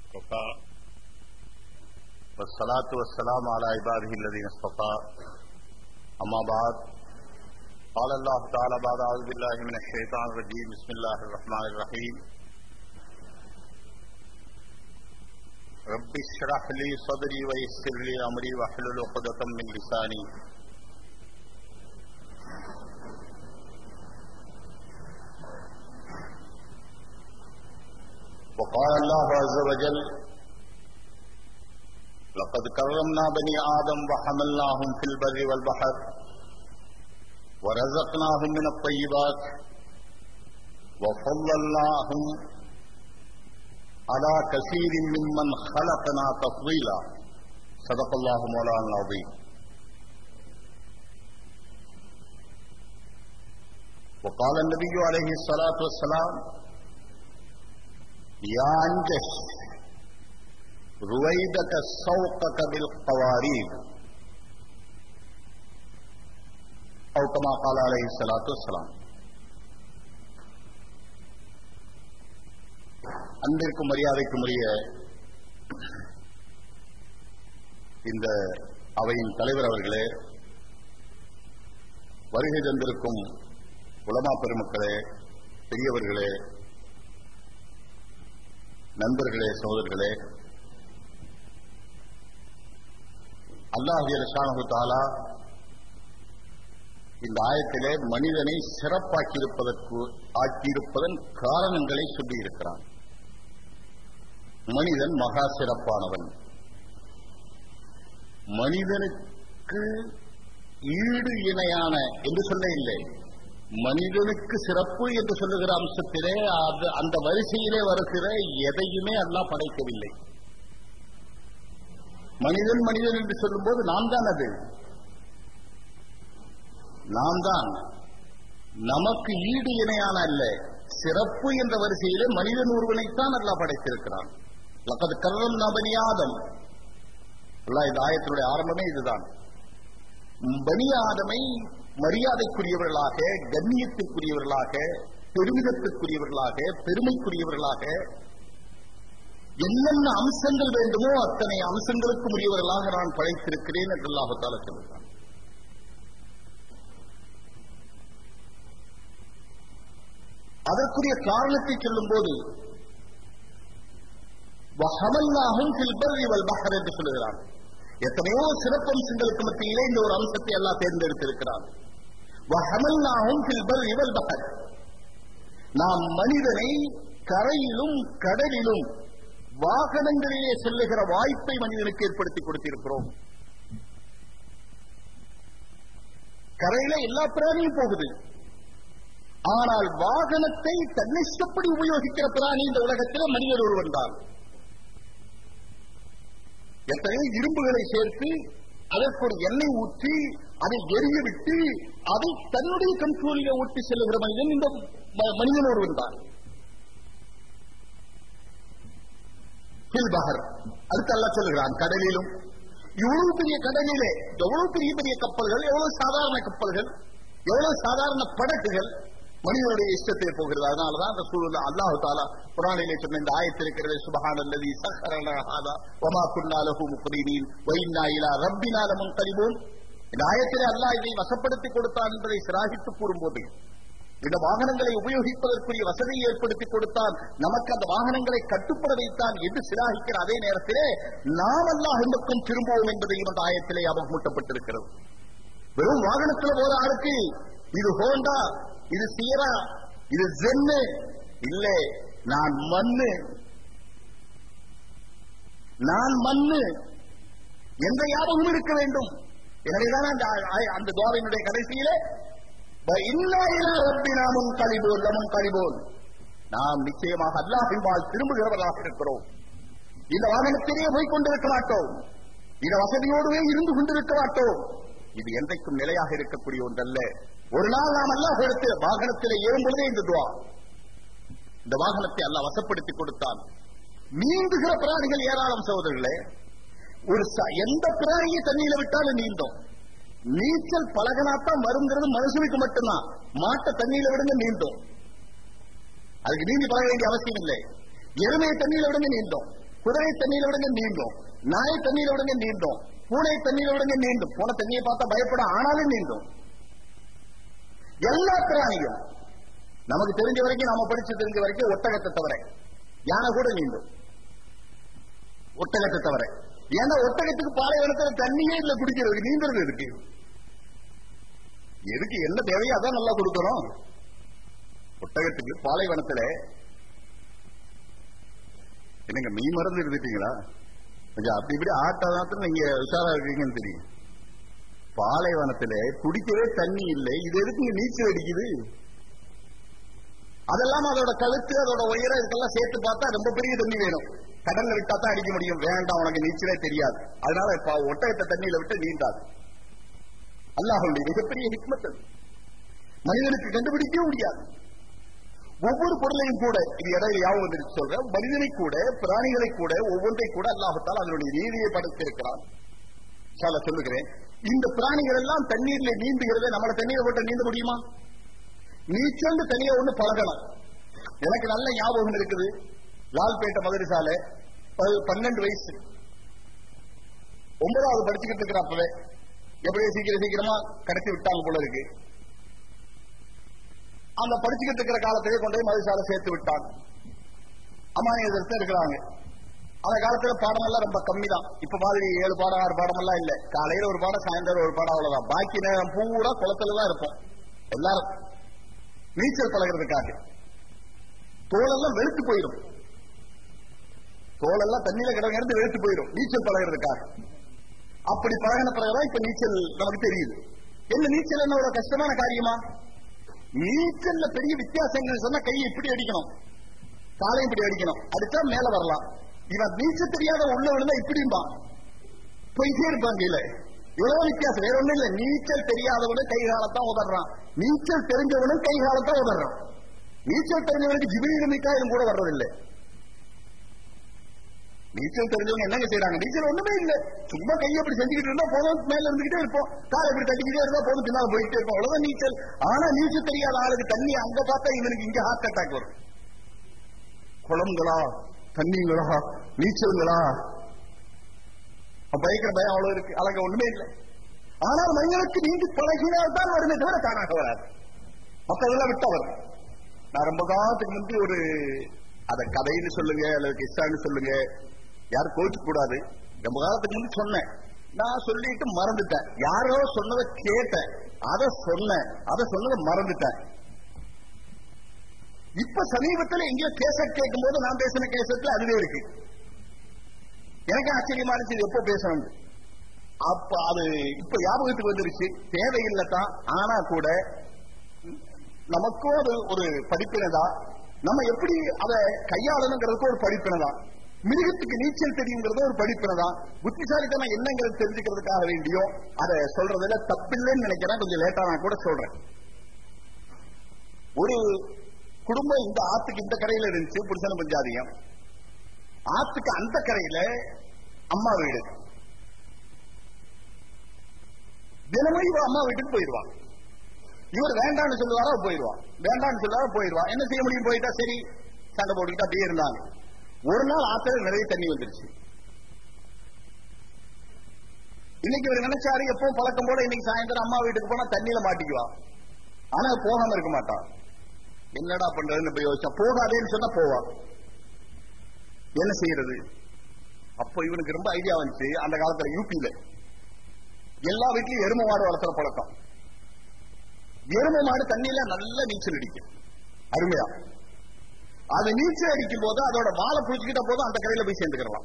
وكفى والصلاة والسلام على عباده الذين اصطفى أما بعد قال الله تعالى بعد أعوذ بالله من الشيطان الرجيم بسم الله الرحمن الرحيم رب اشرح لي صدري ويسر لي أمري واحلل عقدة من لساني وقال الله عز وجل لقد كرمنا بني آدم وحملناهم في البر والبحر ورزقناهم من الطيبات وفضلناهم على كثير ممن خلقنا تفضيلا صدق الله مولانا العظيم وقال النبي عليه الصلاة والسلام يا أنجش رويدك سوقك بالقوارير أو كما قال عليه الصلاة والسلام அன்பிற்கும் மரியாதைக்கும் உரிய இந்த அவையின் தலைவர் அவர்களே வருகை தந்திருக்கும் உலமா பெருமக்களே பெரியவர்களே நண்பர்களே சகோதரர்களே அல்லாஹிய ஷானு தாலா இந்த ஆயத்திலே மனிதனை சிறப்பாக்கியிருப்பதற்கு ஆக்கியிருப்பதன் காரணங்களை சொல்லியிருக்கிறான் மனிதன் மகா சிறப்பானவன் மனிதனுக்கு ஈடு இணையான என்று சொல்ல இல்லை மனிதனுக்கு சிறப்பு என்று சொல்லுகிற அம்சத்திலே அந்த வரிசையிலே வருகிற எதையுமே அல்லாஹ் படைக்கவில்லை மனிதன் மனிதன் என்று சொல்லும் போது நாம் தான் அது நாம் தான் நமக்கு ஈடு இணையான அல்ல சிறப்பு என்ற வரிசையிலே மனிதன் ஒருவனைத்தான் அல்லாஹ் படைத்திருக்கிறான் லக்கது கர்ணம் நபனியாதம் இந்த ஆயத்தினுடைய ஆரம்பமே இதுதான் பனியாதமை மரியாதைக்குரியவர்களாக கண்ணியத்திற்குரியவர்களாக பெருமிதத்திற்குரியவர்களாக பெருமைக்குரியவர்களாக என்னென்ன அம்சங்கள் வேண்டுமோ அத்தனை அம்சங்களுக்கு உரியவர்களாக நான் படைத்திருக்கிறேன் என்று அல்லாஹால சொல்லுகிறான் அதற்குரிய காரணத்தை சொல்லும் போது என்று சொல்லுகிறான் எத்தனையோ சிறப்பம்சங்களுக்கு மத்தியிலே இந்த ஒரு அம்சத்தை எல்லாம் தேர்ந்தெடுத்திருக்கிறான் நாம் மனிதனை கரையிலும் கடலிலும் வாகனங்களிலே செல்லுகிற வாய்ப்பை மனிதனுக்கு ஏற்படுத்தி கொடுத்திருக்கிறோம் கரையில எல்லா பிராணியும் போகுது ஆனால் வாகனத்தை தன்னிஷ்டப்படி உபயோகிக்கிற பிராணி இந்த உலகத்தில் மனிதர் ஒருவன் தான் எத்தனையோ இரும்புகளை சேர்த்து அதற்கு ஒரு எண்ணெய் ஊற்றி அதை எரிய விட்டு அதை தன்னுடைய கண்ட்ரோலில் ஊட்டி செல்லுகிற மனிதன் இந்த மனிதன் ஒருவன் தான் ஹில்பஹர் அடுத்து அல்ல சொல்லுகிறான் கடலிலும் இவ்வளவு பெரிய கடலிலே எவ்வளவு பெரிய பெரிய கப்பல்கள் எவ்வளவு சாதாரண கப்பல்கள் எவ்வளவு சாதாரண படகுகள் மனிதனுடைய இஷ்டத்தில் போகிறது அதனாலதான் அந்த சூழல் அல்லாஹு தாலா புராணிலே சொன்ன இந்த ஆயத்தில் இருக்கிறது சுபஹான் அல்லது சஹரனாதா ஒமா குன்னாலகு முக்ரீனின் வைநாயிலா ரப்பினாலமும் கழிவோம் இந்த ஆயத்திலே அல்லாஹ் இதை வசப்படுத்தி கொடுத்தான் என்பதை சிராகித்து கூறும்போது இந்த வாகனங்களை உபயோகிப்பதற்குரிய வசதியை ஏற்படுத்தி கொடுத்தான் நமக்கு அந்த வாகனங்களை கட்டுப்பட வைத்தான் என்று சிராகிக்கிற அதே நேரத்திலே நாம் அல்லாஹ் பக்கம் திரும்புவோம் என்பதையும் அந்த ஆயத்திலே அவமூட்டப்பட்டிருக்கிறது வெறும் வாகனத்தில் போற ஆளுக்கு இது ஹோண்டா இது சீரா இது ஜென்னு இல்லை நான் மண்ணு நான் மண்ணு எந்த ஞாபகம் இருக்க வேண்டும் எனவேதான் அந்த துவாரினுடைய கடைசியிலே நாமும் கழிபோல் நமும் கழிபோல் நாம் நிச்சயமாக அல்லாஹின்பால் திரும்புகிறவர்களாக இருக்கிறோம் இந்த வாகனத்திலேயே போய் கொண்டிருக்க மாட்டோம் இந்த வசதியோடுவே இருந்து கொண்டிருக்க மாட்டோம் இது என்றைக்கும் நிலையாக இருக்கக்கூடிய ஒன்றல்ல ஒரு நாள் நாம் அல்லாஹ் எடுத்து வாகனத்தில் ஏறும் பொழுதே இந்த துவா இந்த வாகனத்தை அல்லாஹ் வசப்படுத்தி கொடுத்தான் நீந்துகிற பிராணிகள் ஏராளம் சகோதரர்களே ஒரு எந்த பிராணியை தண்ணியில விட்டாலும் நீந்தும் நீச்சல் பழகனாத்தான் வருங்கிறது மனுஷனுக்கு மட்டும்தான் மாட்டை தண்ணியில விடுங்க நீந்தும் அதுக்கு நீந்தி பழக வேண்டிய அவசியம் இல்லை எருமையை தண்ணியில விடுங்க நீந்தும் குதிரை தண்ணீரை விடுங்க நீந்தும் நாய் தண்ணீரை விடுங்க நீந்தும் பூனை தண்ணீரை விடுங்க நீந்தும் பூனை தண்ணியை பார்த்தா பயப்பட ஆனாலும் நீந்தும் எல்லா பிராணியும் நமக்கு தெரிஞ்ச வரைக்கும் நாம படிச்சு தெரிஞ்ச வரைக்கும் ஒட்டகத்தை தவிர யானை கூட நீந்தும் ஒட்டகத்தை தவிர ஏன்னா ஒட்டகத்துக்கு பாலைவனத்துல தண்ணியே இல்ல குடிக்கிறது நீந்துறது இருக்கு எதுக்கு என்ன தேவையோ அதான் நல்லா கொடுக்கணும் ஒட்டகத்துக்கு பாலைவனத்துல என்னங்க மீன் மறந்து இருந்துட்டீங்களா கொஞ்சம் அப்படி இப்படி ஆட்டாதான் நீங்க உஷாரா இருக்கீங்கன்னு தெரியும் பாலைவனத்துல குடிக்கவே தண்ணி இல்லை இது எதுக்கு இங்க நீச்சல் அடிக்குது அதெல்லாம் அதோட கழுத்து அதோட உயரம் இதுக்கெல்லாம் சேர்த்து பார்த்தா ரொம்ப பெரிய தண்ணி வேணும் கடல்ல விட்டா தான் அடிக்க முடியும் வேண்டாம் உனக்கு நீச்சலே தெரியாது அதனால இப்ப ஒட்டகத்தை தண்ணியில விட்டு நீந்தாது அல்லாஹுடைய மிகப்பெரிய ஹிக்மத் அது மனிதனுக்கு கண்டுபிடிக்கவே முடியாது ஒவ்வொரு பொருளையும் கூட இது இடையில யாவும் வந்துருச்சு சொல்றேன் மனிதனை கூட பிராணிகளை கூட ஒவ்வொன்றை கூட அல்லாஹத்தால் அதனுடைய நீதியை படைத்திருக்கிறான் சால சொல்லுகிறேன் இந்த பிராணிகள் எல்லாம் தண்ணீர்ல நீந்துகிறத நம்மள தண்ணீரை போட்டு நீந்த முடியுமா நீச்சல் தனியா ஒண்ணு பழகணும் எனக்கு நல்ல ஞாபகம் இருக்குது லால்பேட்டை மதுரசாலை ப- பன்னெண்டு வயசு ஒன்பதாவது படிச்சுக்கிட்டு இருக்கிற அப்பவே எப்படியோ சீக்கிரம் சீக்கிரமா கடத்தி விட்டாங்க போல இருக்கு அந்த படிச்சுக்கிட்டு இருக்கிற காலத்திலே கொண்டு போய் மதுசாலை சேர்த்து விட்டாங்க அமானிய எதிர்த்து இருக்கிறாங்க அந்த காலத்துல பாடம் எல்லாம் ரொம்ப கம்மி தான் இப்ப மாதிரி ஏழு பாடம் ஆறு பாடம் எல்லாம் இல்ல காலையில ஒரு பாடம் சாயந்தரம் ஒரு பாடம் அவ்வளவுதான் பாக்கி நேரம் பூரா குளத்துல தான் இருப்போம் எல்லாரும் நீச்சல் பழகிறதுக்காக தோலெல்லாம் வெளுத்து போயிடும் தோலெல்லாம் தண்ணியில கிடங்கிறது வெளுத்து போயிடும் நீச்சல் பழகிறதுக்காக அப்படி பழகின பிறகுதான் இப்ப நீச்சல் நமக்கு தெரியுது என்ன நீச்சல் என்ன ஒரு கஷ்டமான காரியமா நீச்சல்ல பெரிய வித்தியாசங்கள் சொன்னா கையை இப்படி அடிக்கணும் காலையும் இப்படி அடிக்கணும் அடிச்சா மேல வரலாம் இவன் நீச்சல் தெரியாத உள்ள விழுந்தா இப்படிம்பா போயிட்டே இருப்பான் கீழே எவ்வளவு வித்தியாசம் வேற ஒண்ணும் இல்ல நீச்சல் தெரியாதவனும் கை காலத்தான் உதறான் நீச்சல் தெரிஞ்சவனும் கை காலத்தான் உதறான் நீச்சல் தெரிஞ்சவனுக்கு ஜிபிரியில மிக்காயிலும் கூட வர்றதில்லை நீச்சல் தெரிஞ்சவங்க என்னங்க செய்யறாங்க நீச்சல் ஒண்ணுமே இல்ல சும்மா கையை அப்படி செஞ்சுக்கிட்டு இருந்தா போதும் மேல இருந்துகிட்டே இருப்போம் காலை இப்படி தட்டிக்கிட்டே இருந்தா போதும் பின்னால போயிட்டே இருப்போம் அவ்வளவுதான் நீச்சல் ஆனா நீச்சல் தெரியாத ஆளுக்கு தண்ணி அங்க பார்த்தா இவனுக்கு இங்க ஹார்ட் அட்டாக் வரும் குளங்களா தண்ணிங்களா நீச்சல்களா பயங்கர பயம் அவ்வளவு இருக்கு அழக ஒண்ணுமே இல்லை ஆனால் மனிதனுக்கு நீந்தி பழகினால் தான் வருமே தவிர தானாக வராது மற்றதெல்லாம் விட்டா வரும் நான் ரொம்ப காலத்துக்கு முந்தி ஒரு அத கதைன்னு சொல்லுங்க அல்லது கிஸ்ஸான்னு சொல்லுங்க யாரும் கோச்சு கூடாது ரொம்ப காலத்துக்கு முந்தி சொன்னேன் நான் சொல்லிட்டு மறந்துட்டேன் யாரோ சொன்னதை கேட்டேன் அதை சொன்னேன் அதை சொன்னதை மறந்துட்டேன் இப்ப சமீபத்துல எங்கேயோ கேசட் கேட்கும் போது நான் பேசின கேசட்ல அதுவே இருக்கு எனக்கு ஆச்சரியமா இருந்துச்சு இது எப்போ பேசணும் அப்ப அது இப்ப ஞாபகத்துக்கு வந்துருச்சு தேவையில்லை தான் ஆனா கூட நமக்கும் அது ஒரு படிப்பினை தான் நம்ம எப்படி அதை கையாளணுங்கிறதுக்கு ஒரு படிப்பினை தான் மிருகத்துக்கு நீச்சல் தெரியுங்கிறது ஒரு படிப்பினை தான் புத்திசாலித்தனம் என்னங்கிறது தெரிஞ்சுக்கிறதுக்காக வேண்டியோ அதை சொல்றதுல தப்பில்லைன்னு நினைக்கிறேன் கொஞ்சம் லேட்டா நான் கூட சொல்றேன் ஒரு குடும்பம் இந்த ஆத்துக்கு இந்த கரையில இருந்துச்சு புருஷன பஞ்சாதியம் ஆத்துக்கு அந்த கரையில அம்மா வீடு தினமும் இவ அம்மா வீட்டுக்கு போயிடுவான் இவர் வேண்டாம்னு சொல்லுவாரா போயிடுவான் வேண்டாம்னு சொல்லுவாரா போயிடுவான் என்ன செய்ய முடியும் போயிட்டா சரி சண்டை போட்டுக்கிட்டு அப்படியே இருந்தாங்க ஒரு நாள் ஆத்துல நிறைய தண்ணி வந்துருச்சு இன்னைக்கு இவர் நினைச்சாரு எப்பவும் பழக்கம் போல இன்னைக்கு சாயந்தரம் அம்மா வீட்டுக்கு போனா தண்ணியில மாட்டிக்குவான் ஆனா போகாம இருக்க மாட்டான் என்னடா பண்றதுன்னு போய் யோசிச்சா போகாதேன்னு சொன்னா போவான் என்ன செய்யறது அப்போ இவனுக்கு ரொம்ப ஐடியா வந்துச்சு அந்த காலத்துல யூபியில எல்லா வீட்லயும் எருமை மாடு வளர்த்துற பழக்கம் எருமை மாடு தண்ணியில நல்ல நீச்சல் அடிக்கும் அருமையா அது நீச்சல் அடிக்கும் போது அதோட வாழை புடிச்சுக்கிட்ட போதும் அந்த கரையில போய் சேர்ந்துக்கலாம்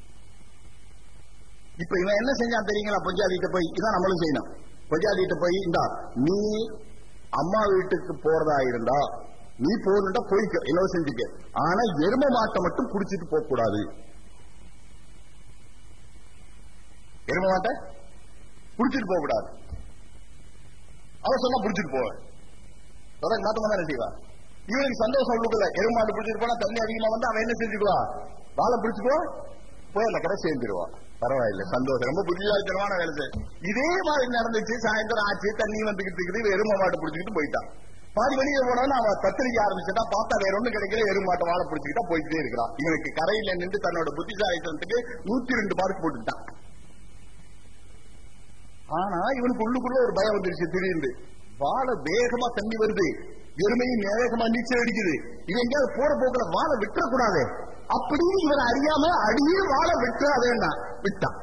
இப்ப இவன் என்ன செஞ்சான் தெரியுங்களா பஞ்சாதிட்ட போய் இதான் நம்மளும் செய்யணும் பஞ்சாதிட்ட போய் இந்தா நீ அம்மா வீட்டுக்கு போறதா இருந்தா நீ போகணுண்டா போய்க்க என்ன செஞ்சுக்க ஆனா எரும மாட்டை மட்டும் புடிச்சிட்டு போக கூடாது எரும மாட்டை புடிச்சிட்டு போக கூடாது அவன் சொன்னா புடிச்சிட்டு போவேன் தொடர்ந்து மாத்தமா தானே செய்வா இவனுக்கு சந்தோஷம் உள்ளுக்குள்ள எருமாடு பிடிச்சிட்டு போனா தண்ணி அதிகமா வந்து அவன் என்ன செஞ்சுக்குவா வாழை பிடிச்சுக்கோ போய் அந்த கடை சேர்ந்துருவா பரவாயில்ல சந்தோஷம் ரொம்ப புத்திசாலித்தனமான வேலை செய்ய இதே மாதிரி நடந்துச்சு சாயந்தரம் ஆச்சு தண்ணி வந்துகிட்டு இருக்குது எரும மாட்டை பிடிச்சிக்கிட்டு போயிட்டான் பாதி வெளியே போனவன அவன் தத்தளிக்க ஆரம்பிச்சுட்டா பார்த்தா வேற ஒண்ணும் கிடைக்கல எருமாட்ட வாழை பிடிச்சிக்கிட்டா போய்கிட்டே இருக்கிறான் இவனுக்கு கரையில நின்று தன்னோட புத்திசாலித்தனத்துக்கு நூத்தி ரெண்டு மார்க் போட்டுட்டான் ஆனா இவனுக்கு உள்ளுக்குள்ள ஒரு பயம் வந்துருச்சு திடீர்னு வாழை வேகமா தண்ணி வருது எருமையும் வேகமா நீச்சல் அடிக்குது இது எங்கேயாவது போற போக்குல வாழை விட்டுறக்கூடாது அப்படின்னு இவன் அறியாம அடியே வாழை விட்டுறாதேன்னா விட்டான்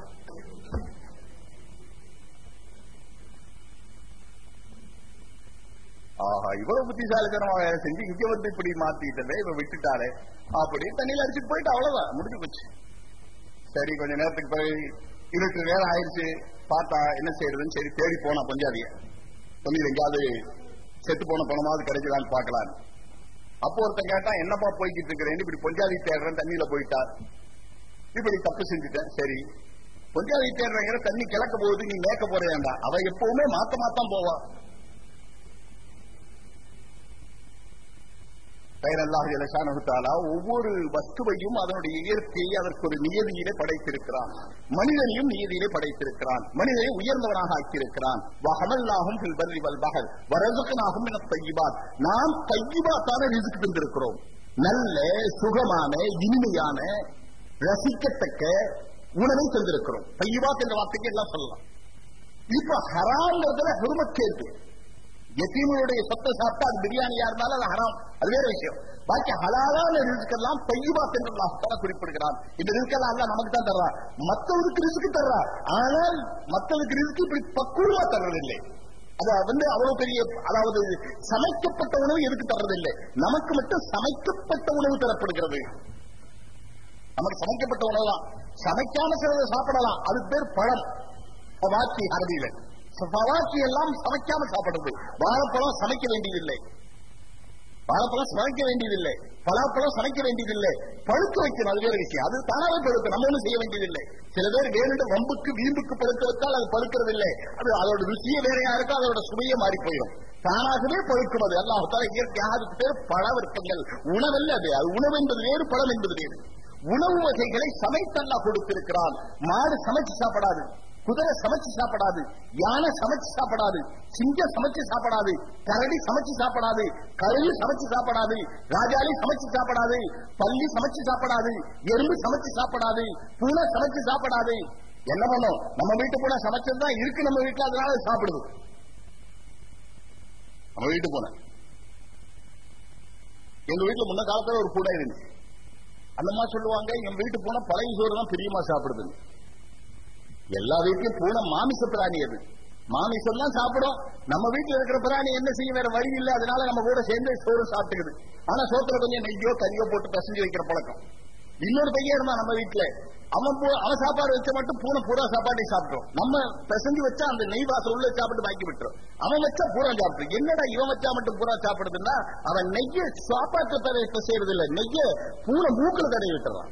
ஆஹா இவ்வளவு புத்திசாலித்தனமா வேலை செஞ்சு இங்க வந்து இப்படி மாத்திட்டே இவன் விட்டுட்டாலே அப்படி தண்ணியில அடிச்சுட்டு போயிட்டு அவ்வளவுதான் முடிஞ்சு போச்சு சரி கொஞ்ச நேரத்துக்கு பிறகு இருட்டு நேரம் ஆயிடுச்சு பார்த்தா என்ன செய்யறதுன்னு சரி தேடி போனா பஞ்சாதிய சொல்லி எங்கேயாவது செத்து போன பணமாவது கிடைக்குதான்னு பார்க்கலாம் அப்போ ஒருத்தன் கேட்டா என்னப்பா போய்கிட்டு இருக்கிறேன் இப்படி பொஞ்சாதி தேடுறேன் தண்ணியில போயிட்டா இப்படி தப்பு செஞ்சுட்டேன் சரி பொஞ்சாதி தேடுறேங்கிற தண்ணி கிளக்க போகுது நீ மேக்க போறேன்டா அவ எப்பவுமே மாத்த மாத்தான் போவா பெயரல்லாஹ் ஜலசானகுத்தாலா ஒவ்வொரு வஸ்துவையும் அதனுடைய இயற்கையை அதற்கு ஒரு நியதியிலே படைத்திருக்கிறான் மனிதனையும் நியதியிலே படைத்திருக்கிறான் மனிதனை உயர்ந்தவனாக ஆக்கியிருக்கிறான் வஹமல்லாகும் ஃபில் பர்ரி வல் பஹர் வரதுகனாகும் என தையிபாத் நாம் தையிபாத்தான ரிசுக்கு தந்திருக்கிறோம் நல்ல சுகமான இனிமையான ரசிக்கத்தக்க உணவை தந்திருக்கிறோம் தையிபாத் என்ற வார்த்தைக்கு எல்லாம் சொல்லலாம் இப்ப ஹராங்கிறதுல ஹுருமத் கேள்வி எத்தீமுடைய சொத்தை சாப்பிட்டா அது பிரியாணியா இருந்தாலும் அது ஹராம் அது வேற விஷயம் பாக்கி ஹலாலான ரிஸ்கெல்லாம் தையபாத் என்று அல்லாஹ் குறிப்பிடுகிறான் இந்த ரிஸ்கெல்லாம் அல்ல நமக்கு தான் தர்றான் மத்தவருக்கு ரிஸ்க் தர்றான் ஆனால் மத்தவருக்கு ரிஸ்க் இப்படி பக்குவமா தர்றதில்லை அது வந்து அவ்வளவு பெரிய அதாவது சமைக்கப்பட்ட உணவு எதுக்கு தர்றதில்லை நமக்கு மட்டும் சமைக்கப்பட்ட உணவு தரப்படுகிறது நமக்கு சமைக்கப்பட்ட உணவு தான் சமைக்காம சிலதை சாப்பிடலாம் அது பேர் பழம் வாக்கி அரபியில பவாக்கி எல்லாம் சமைக்காம சாப்பிடுறது வாழைப்பழம் சமைக்க வேண்டியதில்லை வாழைப்பழம் சமைக்க வேண்டியதில்லை பலாப்பழம் சமைக்க வேண்டியதில்லை பழுக்க வைக்கணும் அது வேற விஷயம் அது தானாவே பழுக்க நம்ம ஒண்ணும் செய்ய வேண்டியதில்லை சில பேர் வேணுண்டு வம்புக்கு வீம்புக்கு பழுக்க வச்சால் அது பழுக்கிறது இல்லை அது அதோட ருசியே வேறையா இருக்கும் அதோட சுவையே மாறி போயிடும் தானாகவே பழுக்கும் அது அல்லாஹால இயற்கையாக அதுக்கு பேர் பழ விருப்பங்கள் உணவல்ல அது அது உணவு என்பது வேறு பழம் என்பது வேறு உணவு வகைகளை சமைத்தல்லா கொடுத்திருக்கிறான் மாடு சமைச்சு சாப்பிடாது குதிரை சமைச்சு சாப்பிடாது யானை சமைச்சு சாப்பிடாது சிங்கம் சமைச்சு சாப்பிடாது கரடி சமைச்சு சாப்பிடாது கழுகு சமைச்சு சாப்பிடாது ராஜாலி சமைச்சு சாப்பிடாது பள்ளி சமைச்சு சாப்பிடாது எறும்பு சமைச்சு சாப்பிடாது பூனை சமைச்சு சாப்பிடாது என்ன பண்ணும் நம்ம வீட்டு பூனை சமைச்சதுதான் இருக்கு நம்ம வீட்டுல அதனால அது சாப்பிடுது நம்ம வீட்டு பூனை எங்க வீட்டுல முன்ன காலத்துல ஒரு பூனை இருந்துச்சு அந்த மாதிரி சொல்லுவாங்க எங்க வீட்டு பூனை பழைய சோறு தான் பிரியமா சாப்பிடுதுன்னு எல்லா வீட்லயும் பூனை மாமிச பிராணி அது மாமிசம் தான் சாப்பிடும் நம்ம வீட்டுல இருக்கிற பிராணி என்ன செய்ய வேற வழி இல்ல அதனால நம்ம கூட சேர்ந்து சோறு சாப்பிட்டுக்குது ஆனா சோத்துல கொஞ்சம் நெய்யோ கறியோ போட்டு பசஞ்சு வைக்கிற பழக்கம் இன்னொரு பையன் இருந்தான் நம்ம வீட்டுல அவன் பூ- அவன் சாப்பாடு வச்ச மட்டும் பூனை பூரா சாப்பாட்டை சாப்பிட்டோம் நம்ம பிசைஞ்சு வச்சா அந்த நெய் வாசல் உள்ள சாப்பிட்டு பாக்கி விட்டுரும் அவன் வச்சா பூரா சாப்பிட்டு என்னடா இவன் வச்சா மட்டும் பூரா சாப்பிடுதுன்னா அவன் நெய்ய சாப்பாட்டு தடவை செய்யறது இல்ல நெய்ய பூனை மூக்குல தடவி விட்டுறான்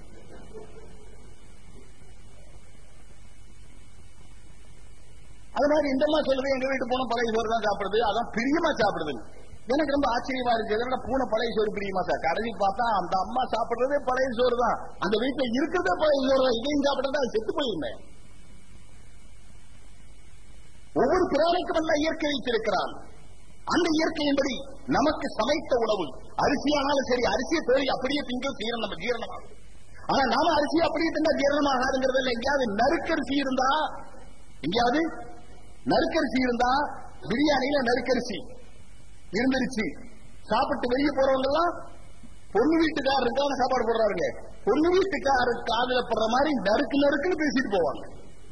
அது மாதிரி இந்த அம்மா சொல்லுது எங்க வீட்டு பூனை பழைய சோறு தான் சாப்பிடுது அதான் பிரியமா சாப்பிடுது எனக்கு ரொம்ப ஆச்சரியமா இருக்கு என்னடா பூனை பழைய சோறு பிரியமா சார் கடைசி பார்த்தா அந்த அம்மா சாப்பிடுறதே பழைய சோறு தான் அந்த வீட்டுல இருக்கிறதே பழைய சோறு தான் இதையும் சாப்பிடுறதா அது செத்து போயிருந்தேன் ஒவ்வொரு பிராணிக்கும் அல்ல இயற்கை வைத்திருக்கிறான் அந்த இயற்கையின்படி நமக்கு சமைத்த உணவு அரிசியானாலும் சரி அரிசியை தேடி அப்படியே திங்க ஜீரணம் நம்ம ஜீரணமாகும் ஆனா நாம அரிசி அப்படியே தின்னா ஜீரணமாகாதுங்கிறது இல்ல எங்கேயாவது நறுக்கரிசி இருந்தா எங்கேயாவது நறுக்கரிசி இருந்தா பிரியாணியில நறுக்கரிசி இருந்துருச்சு சாப்பிட்டு வெளியே போறவங்க எல்லாம் பொண்ணு வீட்டுக்காரருக்கான சாப்பாடு போடுறாருங்க பொண்ணு வீட்டுக்காரரு காதுல போடுற மாதிரி நறுக்கு நறுக்குன்னு பேசிட்டு போவாங்க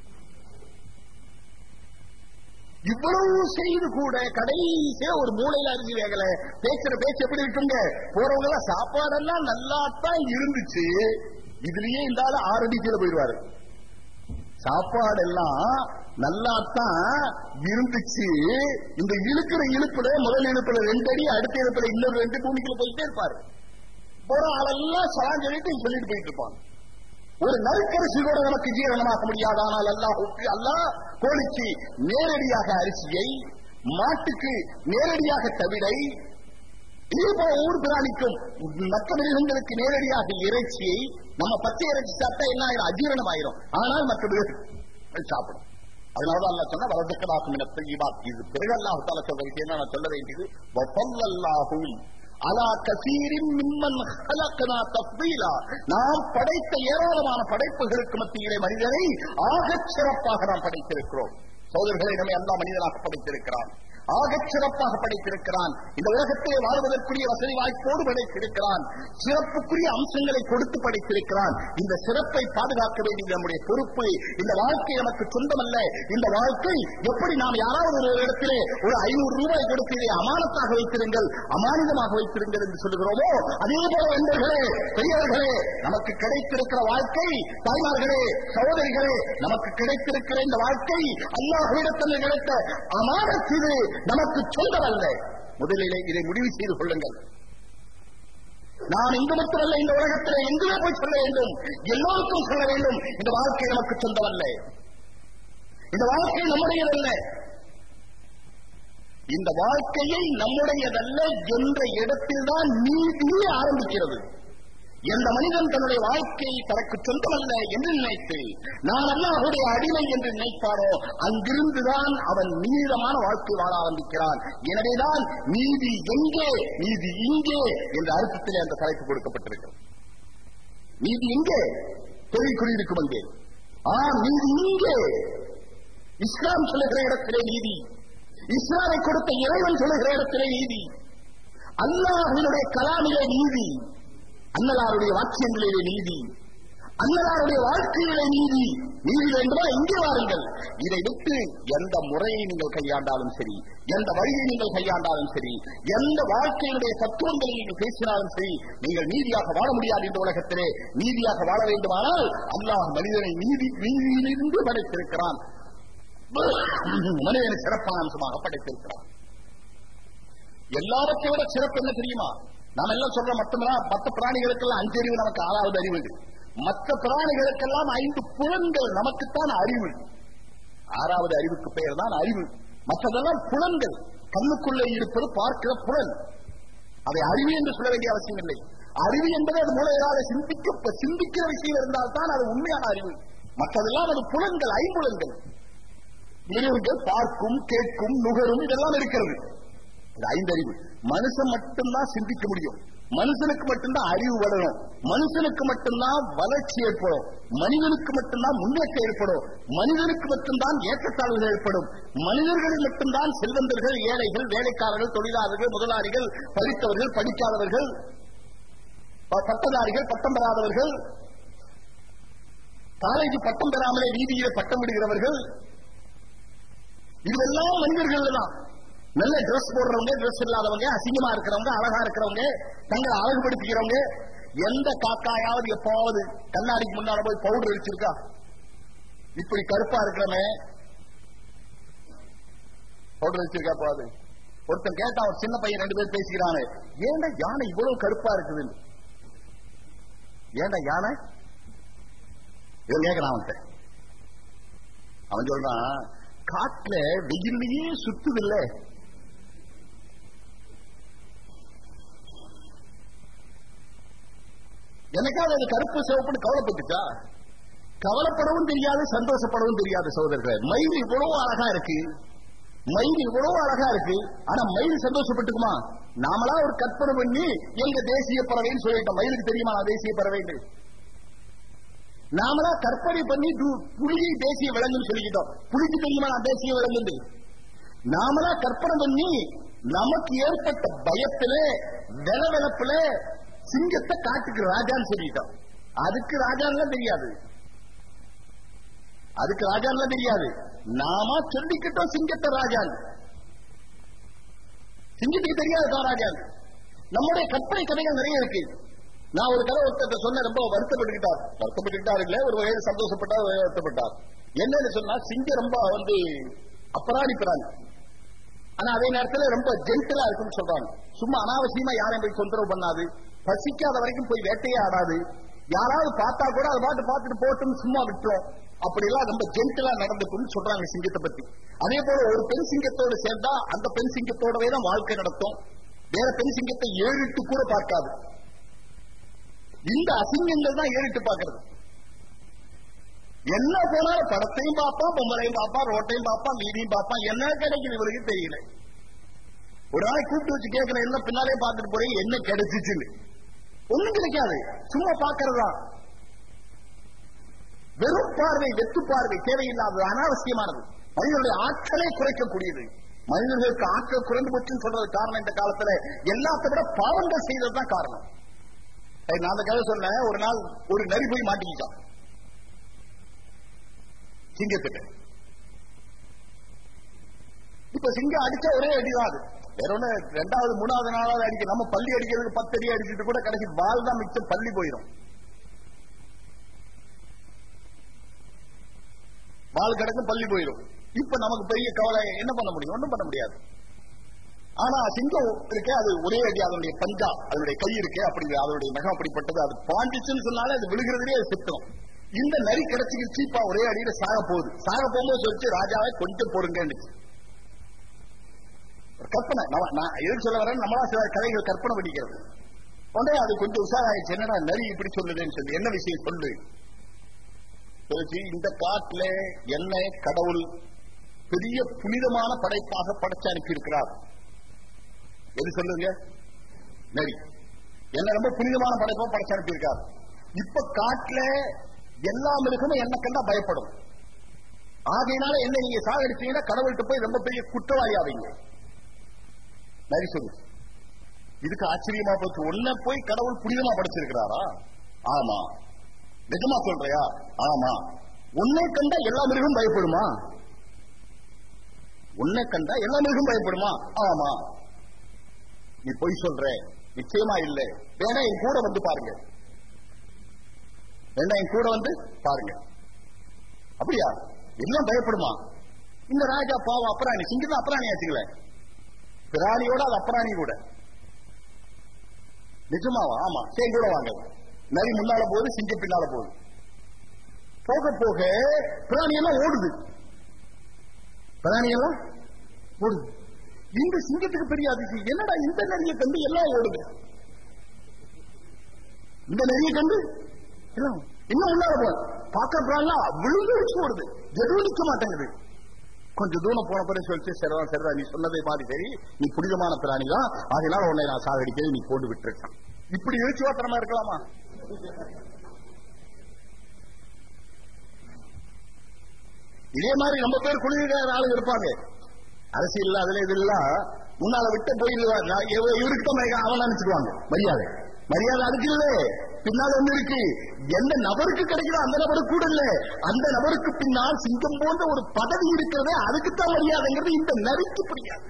இவ்வளவு செய்து கூட கடைசியா ஒரு மூளையில அரிசி வேகல பேசுற பேச்சு எப்படி இருக்குங்க போறவங்க எல்லாம் சாப்பாடெல்லாம் நல்லா தான் இருந்துச்சு இதுலயே இந்த ஆளு ஆறு அடி கீழே போயிடுவாரு சாப்பாடெல்லாம் நல்லா தான் இருந்துச்சு இந்த இழுக்கிற இழுப்புல முதல் இழுப்புல ரெண்டு அடி அடுத்த இழுப்புல இன்னொரு ரெண்டு பூமிக்குள்ள போயிட்டே இருப்பாரு போற ஆளெல்லாம் சலான் சொல்லிட்டு சொல்லிட்டு போயிட்டு இருப்பாங்க ஒரு நறுக்கரிசி கூட நமக்கு ஜீரணமாக்க முடியாது ஆனால் அல்லாஹுக்கு அல்லாஹ் கோழிக்கு நேரடியாக அரிசியை மாட்டுக்கு நேரடியாக தவிரை இதே போல ஒவ்வொரு பிராணிக்கும் மற்ற மிருகங்களுக்கு நேரடியாக இறைச்சியை நம்ம பச்சை இறைச்சி சாப்பிட்டா என்ன ஆயிரும் அஜீரணம் ஆயிரும் ஆனால் மற்ற மிருகங்கள் சாப்பிடும் அதனாலதான் அல்ல சொன்ன வரதுக்கடாக்கும் என தெய்வாத் இது பிறகு அல்லாஹு தால சொல்ற விஷயம் நான் சொல்ல வேண்டியது வஃபல்லல்லாஹு அலா கசீரின் மிம்மன் ஹலக்னா தஃபீலா நாம் படைத்த ஏராளமான படைப்புகளுக்கு மத்தியிலே மனிதனை ஆகச் சிறப்பாக நாம் படைத்திருக்கிறோம் சோதர்களை நம்மை எல்லா மனிதனாக படைத்திருக்கிறான் ஆகச் சிறப்பாக படைத்திருக்கிறான் இந்த உலகத்திலே வாழ்வதற்குரிய வசதி வாய்ப்போடு படைத்திருக்கிறான் சிறப்புக்குரிய அம்சங்களை கொடுத்து படைத்திருக்கிறான் இந்த சிறப்பை பாதுகாக்க வேண்டியது நம்முடைய பொறுப்பு இந்த வாழ்க்கை நமக்கு சொந்தமல்ல இந்த வாழ்க்கை எப்படி நாம் யாராவது ஒரு இடத்திலே ஒரு ஐநூறு ரூபாய் கொடுத்து இதை அமானத்தாக வைத்திருங்கள் அமானிதமாக வைத்திருங்கள் என்று சொல்லுகிறோமோ அதே போல நண்பர்களே பெரியவர்களே நமக்கு கிடைத்திருக்கிற வாழ்க்கை தாய்மார்களே சகோதரிகளே நமக்கு கிடைத்திருக்கிற இந்த வாழ்க்கை அல்லாஹ்விடத்தில் கிடைத்த அமானத் இது நமக்கு சொந்தமல்ல முதலிலே இதை முடிவு செய்து கொள்ளுங்கள் நான் இங்கு மட்டுமல்ல இந்த உலகத்திலே எங்குமே போய் சொல்ல வேண்டும் எல்லோருக்கும் சொல்ல வேண்டும் இந்த வாழ்க்கை நமக்கு சொந்தமல்ல இந்த வாழ்க்கை நம்முடையதல்ல இந்த வாழ்க்கையை நம்முடையதல்ல என்ற இடத்தில்தான் நீதியே ஆரம்பிக்கிறது எந்த மனிதன் தன்னுடைய வாழ்க்கையை தனக்கு சொந்தமல்ல என்று நினைத்து நான் அல்லாஹுடைய அடிமை என்று நினைப்பாரோ அங்கிருந்துதான் அவன் நீளமான வாழ்க்கை வாழ ஆரம்பிக்கிறான் எனவேதான் நீதி எங்கே நீதி இங்கே என்ற அர்த்தத்திலே அந்த தலைப்பு கொடுக்கப்பட்டிருக்கிறது நீதி எங்கே கேள்விக்குறி இருக்கும் அங்கே ஆ நீதி இங்கே இஸ்லாம் சொல்லுகிற இடத்திலே நீதி இஸ்லாமை கொடுத்த இறைவன் சொல்லுகிற இடத்திலே நீதி அல்லாஹினுடைய கலாமிலே நீதி அன்னலாருடைய வாக்கியங்களிலே நீதி அன்னலாருடைய வாழ்க்கையிலே நீதி நீதி வேண்டுமா இங்கே வாருங்கள் இதை விட்டு எந்த முறையை நீங்கள் கையாண்டாலும் சரி எந்த வழியை நீங்கள் கையாண்டாலும் சரி எந்த வாழ்க்கையினுடைய தத்துவங்களை நீங்கள் பேசினாலும் சரி நீங்கள் நீதியாக வாழ முடியாது இந்த உலகத்திலே நீதியாக வாழ வேண்டுமானால் அல்லாஹ் மனிதனை நீதி நீதியிலிருந்து படைத்திருக்கிறான் மனிதனை சிறப்பான அம்சமாக படைத்திருக்கிறான் எல்லாவற்றை விட சிறப்பு என்ன தெரியுமா நாம எல்லாம் சொல்ற மட்டும்தான் மற்ற பிராணிகளுக்கெல்லாம் அஞ்சு அறிவு நமக்கு ஆறாவது அறிவு மற்ற பிராணிகளுக்கெல்லாம் ஐந்து புலன்கள் நமக்குத்தான் அறிவு ஆறாவது அறிவுக்கு பெயர் தான் அறிவு மற்றதெல்லாம் புலன்கள் கண்ணுக்குள்ளே இருப்பது பார்க்கிற புலன் அதை அறிவு என்று சொல்ல வேண்டிய அவசியம் இல்லை அறிவு என்பது அது மூளையால சிந்திக்க சிந்திக்கிற விஷயம் இருந்தால் தான் அது உண்மையான அறிவு மற்றதெல்லாம் அது புலன்கள் ஐம்புலன்கள் மிருகங்கள் பார்க்கும் கேட்கும் நுகரும் இதெல்லாம் இருக்கிறது இது ஐந்தறிவு மனுஷன் மட்டும்தான் சிந்திக்க முடியும் மனுஷனுக்கு மட்டும்தான் அறிவு வளரும் மனுஷனுக்கு மட்டும்தான் வளர்ச்சி ஏற்படும் மனிதனுக்கு மட்டும்தான் முன்னேற்றம் ஏற்படும் மனிதனுக்கு மட்டும்தான் ஏற்றத்தாழ்வுகள் ஏற்படும் மனிதர்களில் மட்டும்தான் செல்வந்தர்கள் ஏழைகள் வேலைக்காரர்கள் தொழிலாளர்கள் முதலாளிகள் படித்தவர்கள் படிக்காதவர்கள் பட்டதாரிகள் பட்டம் பெறாதவர்கள் காலேஜ் பட்டம் பெறாமலே வீதியிலே பட்டம் விடுகிறவர்கள் இதெல்லாம் மனிதர்கள் தான் நல்ல ட்ரெஸ் போடுறவங்க ட்ரெஸ் இல்லாதவங்க அசிங்கமா இருக்கிறவங்க அழகா இருக்கிறவங்க தங்களை அழகுபடுத்திக்கிறவங்க எந்த காக்காயாவது எப்பாவது கண்ணாடிக்கு முன்னால போய் பவுடர் அடிச்சிருக்கா இப்படி கருப்பா இருக்கிறவன் பவுடர் அடிச்சிருக்கா போது ஒருத்தன் கேட்டா ஒரு சின்ன பையன் ரெண்டு பேர் பேசிக்கிறானு ஏன்டா யானை இவ்வளவு கருப்பா இருக்குது ஏன்டா யானை இவன் கேட்கிறான் அவன்கிட்ட அவன் சொல்றான் காட்டுல வெயிலையே சுத்துது இல்ல எனக்காவது அது கருப்பு சிவப்புன்னு கவலைப்பட்டுச்சா கவலைப்படவும் தெரியாது சந்தோஷப்படவும் தெரியாது சகோதரர்களே மயில் இவ்வளவு அழகா இருக்கு மயில் இவ்வளவு அழகா இருக்கு ஆனா மயில் சந்தோஷப்பட்டுக்குமா நாமளா ஒரு கற்பனை பண்ணி எங்க தேசிய பறவைன்னு சொல்லிட்டோம் மயிலுக்கு தெரியுமா நான் தேசிய பறவைன்னு நாமளா கற்பனை பண்ணி புலியை தேசிய விலங்குன்னு சொல்லிக்கிட்டோம் புலிக்கு தெரியுமா நான் தேசிய விலங்கு நாமளா கற்பனை பண்ணி நமக்கு ஏற்பட்ட பயத்துல வெலவெலப்புல சிங்கத்தை காட்டுக்கு ராஜான்னு சொல்லிட்டோம் அதுக்கு ராஜான்லாம் தெரியாது அதுக்கு ராஜான்லாம் தெரியாது நாம சொல்லிக்கிட்டோம் சிங்கத்தை ராஜான் சிங்கத்துக்கு தெரியாது ராஜான் நம்முடைய கற்பனை கதைகள் நிறைய இருக்கு நான் ஒரு கதை ஒருத்தர் சொன்ன ரொம்ப வருத்தப்பட்டுக்கிட்டார் வருத்தப்பட்டுக்கிட்டார் இல்ல ஒரு வகையில் சந்தோஷப்பட்டார் வருத்தப்பட்டார் என்னன்னு சொன்னா சிங்கம் ரொம்ப வந்து அப்பராணி பிராணி ஆனா அதே நேரத்துல ரொம்ப ஜென்டலா இருக்குன்னு சொல்றாங்க சும்மா அனாவசியமா யாரையும் போய் தொந்தரவு பண்ணாது பசிக்காத வரைக்கும் போய் வேட்டையே ஆடாது யாராவது பார்த்தா கூட அதை பாட்டு பார்த்துட்டு போட்டுன்னு சும்மா விட்டுரும் அப்படி எல்லாம் ரொம்ப ஜென்டலா நடந்துக்கும்னு சொல்றாங்க சிங்கத்தை பத்தி அதே போல ஒரு பெண் சிங்கத்தோடு சேர்ந்தா அந்த பெண் சிங்கத்தோடவே தான் வாழ்க்கை நடத்தும் வேற பெண் சிங்கத்தை ஏறிட்டு கூட பார்க்காது இந்த அசிங்கங்கள் தான் ஏறிட்டு பார்க்கிறது என்ன போனாலும் படத்தையும் பார்ப்பான் பொம்மலையும் பார்ப்பான் ரோட்டையும் பார்ப்பான் வீதியும் பார்ப்பான் என்ன கிடைக்குது இவருக்கு தெரியல ஒரு நாளை கூப்பிட்டு வச்சு கேட்கல என்ன பின்னாலே பார்த்துட்டு போறீங்க என்ன கிடைச்சிச்சுன்னு ஒண்ணும் கிடைக்காது சும்மா பார்க்கறதா வெறும் பார்வை வெத்து பார்வை தேவையில்லாதது அனாவசியமானது மனிதனுடைய ஆற்றலை குறைக்கக்கூடியது மனிதர்களுக்கு ஆற்றல் குறைந்து போச்சுன்னு சொல்றது காரணம் இந்த காலத்துல எல்லாத்தை விட பாவங்கள் செய்ததுதான் காரணம் சரி, நான் அந்த கதை சொன்னேன் ஒரு நாள் ஒரு நரி போய் மாட்டிக்கிச்சான் சிங்கத்திட்ட இப்ப சிங்கம் அடிச்ச ஒரே அடிதான் அது வேற ஒண்ணு ரெண்டாவது மூணாவது நாளாவது அடிக்க நம்ம பள்ளி அடிக்கிறதுக்கு பத்து அடி அடிச்சுட்டு கூட கடைசி வால் தான் மிச்சம் பள்ளி போயிடும் வால் கிடக்கும் பள்ளி போயிடும் இப்ப நமக்கு பெரிய கவலை என்ன பண்ண முடியும் ஒண்ணும் பண்ண முடியாது ஆனா சிங்கம் இருக்கே அது ஒரே அடி அதனுடைய பஞ்சா அதனுடைய கை இருக்கே அப்படி அதனுடைய நகம் அப்படிப்பட்டது அது பாண்டிச்சுன்னு சொன்னாலே அது விழுகிறதுலே அது சித்தம் இந்த நரி கிடைச்சிக்கு சீப்பா ஒரே அடியில சாக போகுது சாக போகும்போது சொல்லிச்சு ராஜாவை கொஞ்சம் பொறுங்கன்னு ஒரு கற்பனை நம்ம- நான் எதுக்கு சொல்ல வரேன் நம்மளா சில கதைகள் கற்பனை பண்ணிக்கிறது உடனே அது கொஞ்சம் உஷாராயிடுச்சு என்னடா நரி இப்படி சொல்லுதுன்னு சொல்லி என்ன விஷயம் சொல்லு சொல்லுச்சு இந்த காட்டுல என்னை கடவுள் பெரிய புனிதமான படைப்பாக படைச்சு அனுப்பியிருக்கிறார் எது சொல்லுங்க நரி என்ன ரொம்ப புனிதமான படைப்பா படைச்சு அனுப்பியிருக்கார் இப்ப காட்டுல எல்லா மிருகமும் என்ன கண்டா பயப்படும் ஆகையினால என்ன நீங்க சாகடிச்சீங்கன்னா கடவுள்கிட்ட போய் ரொம்ப பெரிய குற்றவாளி ஆவீங்க நரி சொல்லு இதுக்கு ஆச்சரியமா போச்சு உன்னை போய் கடவுள் புனிதமா படைச்சிருக்கிறாரா ஆமா நிஜமா சொல்றியா ஆமா உன்னை கண்டா எல்லா மிருகம் பயப்படுமா உன்னை கண்டா எல்லா மிருகம் பயப்படுமா ஆமா நீ பொய் சொல்ற நிச்சயமா இல்ல வேணா என் கூட வந்து பாருங்க வேணா என் கூட வந்து பாருங்க அப்படியா எல்லாம் பயப்படுமா இந்த ராஜா பாவம் அப்புறாணி சிங்கம் தான் அப்புறாணி ஆச்சுங்களே பிராணியோட அது அப்புறாணி கூட நிஜமாவா ஆமா சரி கூட வாங்க நரி முன்னால போகுது சிங்கம் பின்னால போகுது போக போக பிராணி எல்லாம் ஓடுது பிராணி எல்லாம் ஓடுது இந்த சிங்கத்துக்கு பெரிய அதிசயம் என்னடா இந்த நெறிய கண்டு எல்லாம் ஓடுது இந்த நெறிய கண்டு எல்லாம் இன்னும் முன்னால போ பாக்கலாம் விழுந்து வச்சு ஓடுது எதுவும் நிக்க மாட்டேங்குது கொஞ்சம் தூரம் போன பிறகு சொல்லிச்சு சரிதான் சரிதான் நீ சொன்னதை மாதிரி சரி நீ புனிதமான பிராணி தான் அதனால உன்னை நான் சாகடிக்கிறது நீ போட்டு விட்டுருக்கான் இப்படி எழுச்சுவாத்தனமா இருக்கலாமா இதே மாதிரி நம்ம பேர் குளிர்கிற ஆளுங்க இருப்பாங்க அரசியல் அதுல இதெல்லாம் முன்னால விட்டு போயிடுவார் இவருக்கு தான் மரியாதை அவன் நினைச்சுக்குவாங்க மரியாதை மரியாதை அதுக்கு இல்ல பின்னால் ஒண்ணு இருக்கு எந்த நபருக்கு கிடைக்குதோ அந்த நபருக்கு கூட இல்ல அந்த நபருக்கு பின்னால் சிங்கம் போன்ற ஒரு பதவி இருக்கிறதே அதுக்குத்தான் மரியாதைங்கிறது இந்த நரிக்கு புரியாது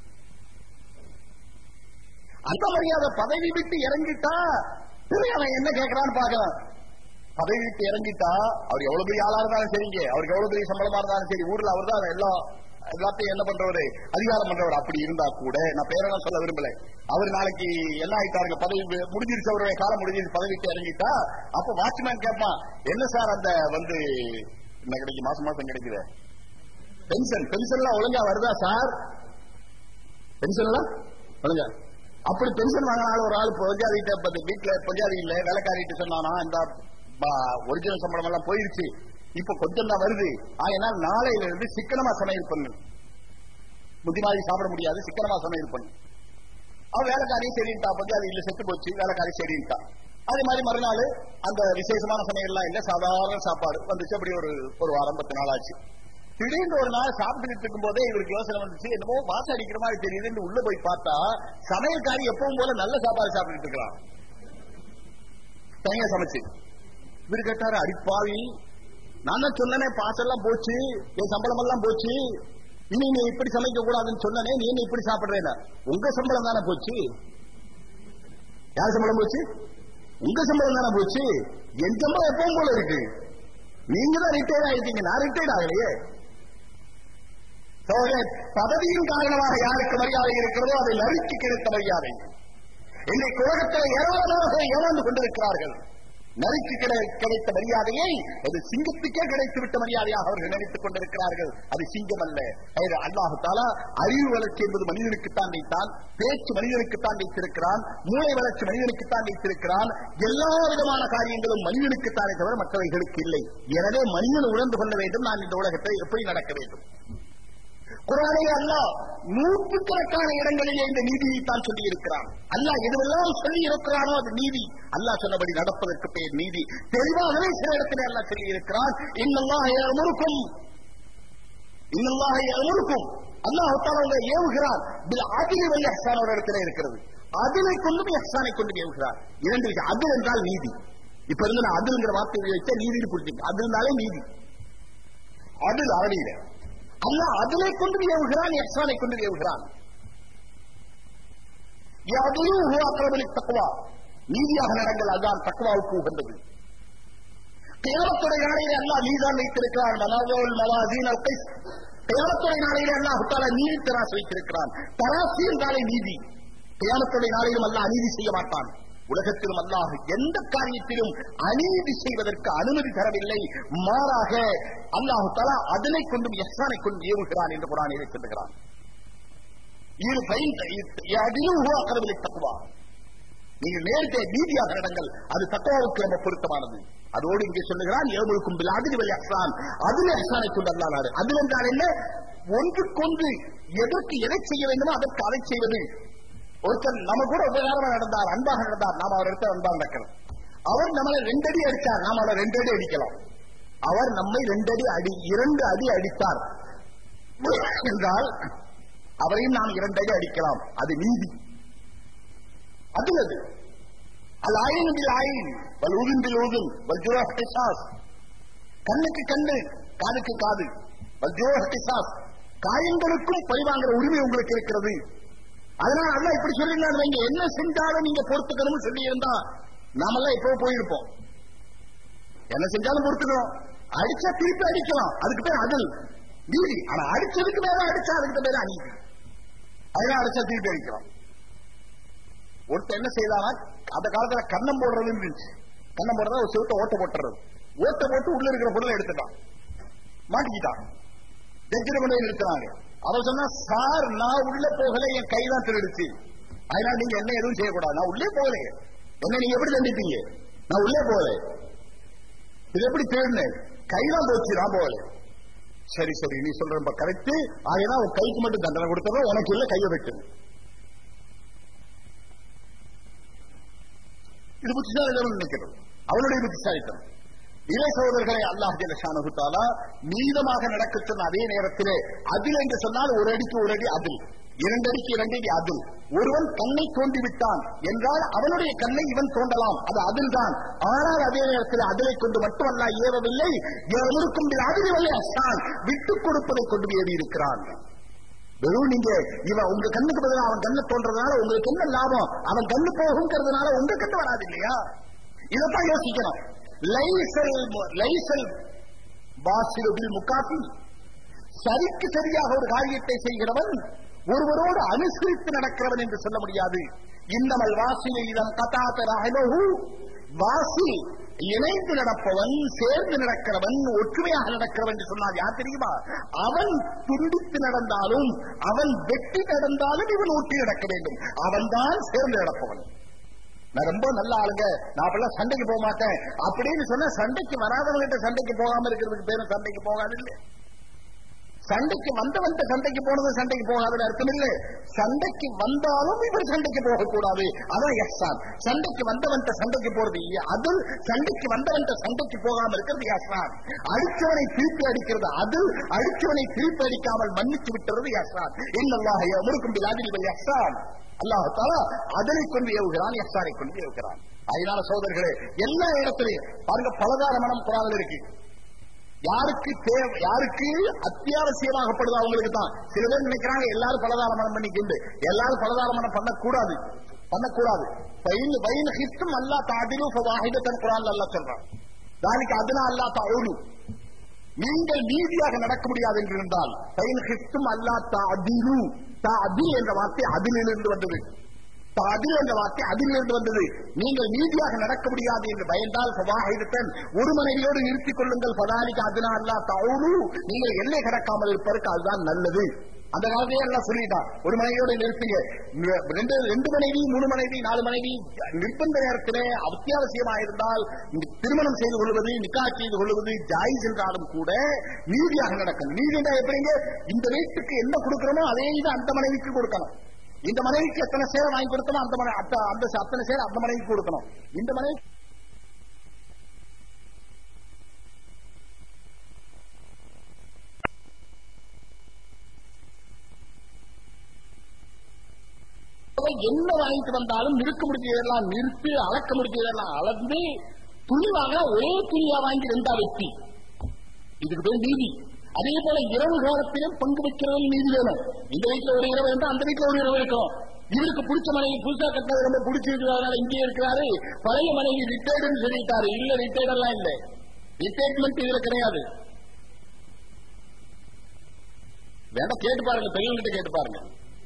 அந்த மரியாதை பதவி விட்டு இறங்கிட்டா சரி, அவன் என்ன கேட்கறான்னு பாக்கலாம் பதவி விட்டு இறங்கிட்டா அவர் எவ்வளவு பெரிய ஆளா இருந்தாலும் சரிங்க அவருக்கு எவ்வளவு பெரிய சம்பளமா இருந்தாலும் சரி ஊர்ல அவர் தான் எல்லாம் எல்லாத்தையும் என்ன பண்றவரு அதிகாரம் பண்றவர் அப்படி இருந்தா கூட நான் பேரெல்லாம் சொல்ல விரும்பல அவர் நாளைக்கு என்ன ஆயிட்டாருங்க பதவி முடிஞ்சிருச்சு அவருடைய காலம் முடிஞ்சிருச்சு பதவி விட்டு இறங்கிட்டா அப்ப வாட்ச்மேன் கேட்பான் என்ன சார் அந்த வந்து என்ன கிடைக்கும் மாசம் மாசம் கிடைக்குது பென்ஷன் பென்ஷன் எல்லாம் ஒழுங்கா வருதா சார் பென்ஷன் எல்லாம் ஒழுங்கா அப்படி பென்ஷன் வாங்கினாலும் ஒரு ஆள் பொஞ்சாதிட்ட வீட்டுல பொஞ்சாதி இல்ல வேலைக்காரிட்டு சொன்னானா இந்த ஒரிஜினல் சம்பளம் எல்லாம் போயிருச்சு இப்ப கொஞ்சம் தான் வருது ஆகையினால் நாளையில இருந்து சிக்கனமா சமையல் பண்ணு முந்தி மாதிரி சாப்பிட முடியாது சிக்கனமா சமையல் பண்ணு அவ வேலைக்காரியும் சரின்ட்டா பொஞ்சாதி இல்ல செத்து போச்சு வேலைக்காரி சரின்ட்டா அதே மாதிரி மறுநாள் அந்த விசேஷமான சமையல்லாம் இல்ல சாதாரண சாப்பாடு வந்துச்சு அப்படி ஒரு ஒரு வாரம் பத்து நாள் ஆச்சு திடீர்னு ஒரு நாள் சாப்பிட்டுட்டு இருக்கும் போதே இவருக்கு யோசனை வந்துச்சு என்னமோ வாசம் அடிக்கிற மாதிரி தெரியுதுன்னு உள்ள போய் பார்த்தா சமையல்காரி எப்பவும் போல நல்ல சாப்பாடு சாப்பிட்டுட்டு இருக்கலாம் தனியா சமைச்சு இவரு கேட்டாரு அடிப்பாவி நான் தான் சொன்னனே பாசெல்லாம் போச்சு என் சம்பளம் எல்லாம் போச்சு இனி நீ இப்படி சமைக்க கூடாதுன்னு சொன்னனே நீ என்ன இப்படி சாப்பிடுறேன் உங்க சம்பளம் தானே போச்சு யார் சம்பளம் போச்சு உங்க சம்பளம் தானே போச்சு என் சம்பளம் எப்பவும் போல இருக்கு நீங்க தான் ரிட்டையர் ஆயிட்டீங்க நான் ரிட்டையர் ஆகலையே சோழர் பதவியின் காரணமாக யாருக்கு மரியாதை இருக்கிறதோ அதை நறுக்கி கிடைத்த மரியாதை இன்னைக்கு உலகத்தில் ஏராளமாக ஏமாந்து கொண்டிருக்கிறார்கள் நரிக்கு கிடை- கிடைத்த மரியாதையை அது சிங்கத்துக்கே கிடைத்து விட்ட மரியாதையாக அவர்கள் நினைத்துக் கொண்டிருக்கிறார்கள் அது சிங்கம் அல்ல அது அல்லாஹு தாலா அறிவு வளர்ச்சி என்பது மனிதனுக்குத்தான் வைத்தான் பேச்சு மனிதனுக்குத்தான் வைத்திருக்கிறான் மூளை வளர்ச்சி மனிதனுக்குத்தான் வைத்திருக்கிறான் எல்லா விதமான காரியங்களும் மனிதனுக்குத்தானே தவிர மற்றவைகளுக்கு இல்லை எனவே மனிதன் உணர்ந்து கொள்ள வேண்டும் நான் இந்த உலகத்தை எப்படி நடக்க வேண்டும் குரானை அல்லாஹ் நூற்றுக்கணக்கான இடங்களிலே இந்த நீதியை தான் சொல்லி இருக்கிறான் அல்லாஹ் எதுவெல்லாம் சொல்லி இருக்கிறானோ அது நீதி அல்லாஹ் சொன்னபடி நடப்பதற்கு பெயர் நீதி தெளிவாகவே சில இடத்திலே அல்லாஹ் சொல்லி இருக்கிறான் இன்னல்லாஹ் யஅமுருக்கும் இன்னல்லாஹ் யஅமுருக்கும் அல்லாஹ் தஆலா உங்களை ஏவுகிறான் பில் அத்லி வல் இஹ்சான் ஒரு இடத்திலே இருக்கிறது அதிலை கொண்டும் இஹ்சானை கொண்டும் ஏவுகிறார் இரண்டு விஷயம் அதில் என்றால் நீதி இப்ப இருந்து நான் அதுங்கிற வார்த்தை உபயோகிச்சா நீதினு புரிஞ்சுங்க அது இருந்தாலே நீதி அதில் அரபியில அல்லாஹ் அதிலை கொண்டு ஏவுகிறான் எஹ்சானை கொண்டு ஏவுகிறான் யாதையும் ஹுவ அக்ரபலி தக்வா நீதியாக நடங்கள் அதுதான் தக்வாவுக்கு உகந்தது கியாமத்துடைய நாளையிலே அல்லாஹ் நீதான் வைத்திருக்கிறான் மனவோல் மவாசீன் அல் கைஸ் கியாமத்துடைய நாளையிலே அல்லாஹ் தாலா நீதி தராசு வைத்திருக்கிறான் தராசு என்றாலே நீதி கியாமத்துடைய நாளிலும் அல்லாஹ் அநீதி செய்ய மாட்டான் உலகத்திலும் அல்லாஹ் எந்த காரியத்திலும் அநீதி செய்வதற்கு அனுமதி தரவில்லை மாறாக அல்லாஹு தலா அதனை கொண்டும் எஹ்சானை கொண்டு ஏவுகிறான் என்று குரானிலே சொல்லுகிறான் இது பயன் அதிலும் உருவாக்கவில்லை தக்குவா நீங்கள் நேரத்தை நீதியாக நடங்கள் அது தக்குவாவுக்கு ரொம்ப பொருத்தமானது அதோடு இங்கே சொல்லுகிறான் ஏழுக்கும் அதில் வழி அஹ்சான் அதில் அஹ்சானை கொண்டு அல்லாது அதில் என்றால் என்ன ஒன்றுக்கொன்று எதற்கு எதை செய்ய வேண்டுமோ அதற்கு அதை செய்வது ஒருத்தர் நம்ம கூட உபகாரமா நடந்தார் அன்பாக நடந்தார் நாம் அவர் இடத்துல அன்பாக நடக்கணும் அவர் நம்மளை ரெண்டடி அடித்தார் நாம் அவரை ரெண்டு அடி அடிக்கலாம் அவர் நம்மை ரெண்டடி அடி இரண்டு அடி அடித்தார் என்றால் அவரையும் நாம் இரண்டு அடி அடிக்கலாம் அது நீதி அது அது அல் ஆயின் பில் ஆயின் வல் ஊதின் பில் ஊதுன் வல் ஜுராஹ் கிசாஸ் கண்ணுக்கு கண்ணு காதுக்கு காது வல் ஜுராஹ் கிசாஸ் காயங்களுக்கும் பழிவாங்கிற உரிமை உங்களுக்கு இருக்கிறது அதனால அல்ல இப்படி சொல்லியிருந்தாரு நீங்க என்ன செஞ்சாலும் நீங்க பொறுத்துக்கணும்னு சொல்லி இருந்தா நாமெல்லாம் இப்போ போயிருப்போம் என்ன செஞ்சாலும் பொறுத்துக்கணும் அடிச்சா திருப்பி அடிக்கலாம் அதுக்கு பேர் அதில் நீதி ஆனா அடிச்சதுக்கு மேல அடிச்சா அதுக்கு பேர் அநீதி அதனால அடிச்சா திருப்பி அடிக்கலாம் ஒருத்தர் என்ன செய்தானா அந்த காலத்துல கண்ணம் போடுறது இருந்துச்சு கண்ணம் போடுறதா ஒரு சிவத்தை ஓட்ட போட்டுறது ஓட்ட போட்டு உள்ள இருக்கிற பொருளை எடுத்துட்டான் மாட்டிக்கிட்டான் ஜட்ஜில கொண்டு போய் நிறுத்தினாங்க அவன் சொன்னா சார் நான் உள்ள போகல என் கை தான் திருடுச்சு அதனால நீங்க என்ன எதுவும் செய்யக்கூடாது நான் உள்ளே போகல என்ன நீங்க எப்படி தண்டிப்பீங்க நான் உள்ளே போகல இது எப்படி தேடினேன் கைதான் போச்சு நான் போகல சரி சரி நீ சொல்ற கரெக்ட் ஆகினா உன் கைக்கு மட்டும் தண்டனை கொடுத்துறோம் உனக்கு இல்ல கையை வெட்டு இது புத்திசாலித்தனம் நினைக்கிறது அவனுடைய புத்திசாலித்தனம் இளை சகோதரர்களை அல்லாஹ் ஜலஷானு தாலா நீதமாக நடக்க சொன்ன அதே நேரத்திலே அதில் என்று சொன்னால் ஒரு அடிக்கு ஒரு அடி அதில் இரண்டு அடிக்கு இரண்டு அடி அதில் ஒருவன் கண்ணை தோண்டி விட்டான் என்றால் அவனுடைய கண்ணை இவன் தோண்டலாம் அது அதில் தான் ஆனால் அதே நேரத்தில் அதிலை கொண்டு மட்டுமல்ல ஏவவில்லை எவருக்கும் அதிர்வல்லை அஸ்தான் விட்டுக் கொடுப்பதை கொண்டு ஏறி இருக்கிறான் வெறும் நீங்க இவன் உங்க கண்ணுக்கு பதிலாக அவன் கண்ணை தோன்றதுனால உங்களுக்கு என்ன லாபம் அவன் கண்ணு போகுங்கிறதுனால உங்க கண்ணு வராது இல்லையா இதைத்தான் யோசிக்கணும் லைசல் லைசல் பாசிலுபில் முக்காத்தி சரிக்கு சரியாக ஒரு காரியத்தை செய்கிறவன் ஒருவரோடு அனுசரித்து நடக்கிறவன் என்று சொல்ல முடியாது இன்னமல் வாசிலை இதன் கதாத்தராகலோகு வாசி இணைந்து நடப்பவன் சேர்ந்து நடக்கிறவன் ஒற்றுமையாக நடக்கிறவன் என்று சொன்னால் யார் தெரியுமா அவன் துண்டித்து நடந்தாலும் அவன் வெட்டி நடந்தாலும் இவன் ஊட்டி நடக்க வேண்டும் அவன்தான் சேர்ந்து நடப்பவன் நான் ரொம்ப நல்ல ஆளுங்க நான் அப்பெல்லாம் சண்டைக்கு போக மாட்டேன் அப்படின்னு சொன்னா சண்டைக்கு வராதவங்கிட்ட சண்டைக்கு போகாம இருக்கிறதுக்கு பேரும் சண்டைக்கு போகாது இல்லை சண்டைக்கு வந்தவன்ட்ட சண்டைக்கு போனது சண்டைக்கு போகாதுன்னு அர்த்தம் இல்லை சண்டைக்கு வந்தாலும் இவர் சண்டைக்கு போகக்கூடாது அதான் எஹ்சான் சண்டைக்கு வந்தவன்ட்ட சண்டைக்கு போறது அது சண்டைக்கு வந்தவன்ட்ட சண்டைக்கு போகாம இருக்கிறது எஹ்சான் அடிச்சவனை திருப்பி அடிக்கிறது அது அடிச்சவனை திருப்பி அடிக்காமல் மன்னிச்சு விட்டுறது எஹ்சான் இல்லல்லாஹ் முருக்கும் பிலாதில் எஹ்சான் அல்லாஹாலா அதனை கொண்டு ஏவுகிறான் எஹ்சானை கொண்டு ஏவுகிறான் அதனால சோதர்களே எல்லா இடத்திலையும் பாருங்க பலதார மனம் குரானில் இருக்கு யாருக்கு தேவை யாருக்கு அத்தியாவசியமாகப்படுது அவங்களுக்கு தான் சில பேர் நினைக்கிறாங்க எல்லாரும் பலதார மனம் பண்ணிக்கிண்டு எல்லாரும் பலதார மனம் பண்ணக்கூடாது பண்ணக்கூடாது வயின் ஹித்தும் அல்லா தாதிலும் வாஹிதத்தன் குரான் அல்லா சொல்றான் தானிக்கு அதுனா அல்லா தாழு நீங்கள் நீதியாக நடக்க முடியாது என்று இருந்தால் பயின் ஹித்தும் அல்லா தாதிரு தாதி என்ற வார்த்தை அதிலிருந்து வந்தது அதில் என்ற வார்த்தை அதிலிருந்து வந்தது நீங்கள் நீதியாக நடக்க முடியாது என்று பயந்தால் சவாஹிதத்தன் ஒரு மனைவியோடு நிறுத்திக் கொள்ளுங்கள் பதாலிக்கு அதுனா அல்லா தவுனு நீங்கள் எல்லை கடக்காமல் இருப்பதற்கு அதுதான் நல்லது அந்த காலத்தையே எல்லாம் சொல்லிட்டான் ஒரு மனைவியோட நிறுத்துங்க ரெண்டு ரெண்டு மனைவி மூணு மனைவி நாலு மனைவி நிர்பந்த நேரத்திலே அத்தியாவசியமாக இருந்தால் திருமணம் செய்து கொள்வது நிக்கா செய்து கொள்வது ஜாயிஸ் என்றாலும் கூட நீதியாக நடக்கணும் நீதி என்றால் எப்படிங்க இந்த வீட்டுக்கு என்ன கொடுக்கிறோமோ அதே இது அந்த மனைவிக்கு கொடுக்கணும் இந்த மனைவிக்கு எத்தனை சேரை வாங்கி கொடுக்கணும் அந்த மனை அத்த- அந்த அத்தனை சேரை அந்த மனைவிக்கு கொடுக்கணும் இந்த மனைவி என்ன வாங்கிட்டு வந்தாலும் நிறுக்க முடிஞ்சதெல்லாம் நிறுத்து அளக்க முடிஞ்சதெல்லாம் அளந்து துணிவாக ஒரே துணியா வாங்கி ரெண்டா வெட்டி இதுக்கு பேர் நீதி அதே போல இரவு காலத்திலும் பங்கு வைக்கிறதில் நீதி வேணும் இந்த வீட்டுல ஒரு இரவு இருந்தா அந்த வீட்டுல ஒரு இரவு இருக்கும் இவருக்கு பிடிச்ச மனைவி புதுசா கட்டினது ரொம்ப பிடிச்சிருக்கிறதுனால இங்கே இருக்கிறாரு பழைய மனைவி ரிட்டையர்டுன்னு சொல்லிட்டாரு இல்ல ரிட்டையர்ட் எல்லாம் இல்ல ரிட்டையர்மெண்ட் இதுல கிடையாது வேண்டாம் கேட்டு பாருங்க பெரியவங்கிட்ட கேட்டு பாருங்க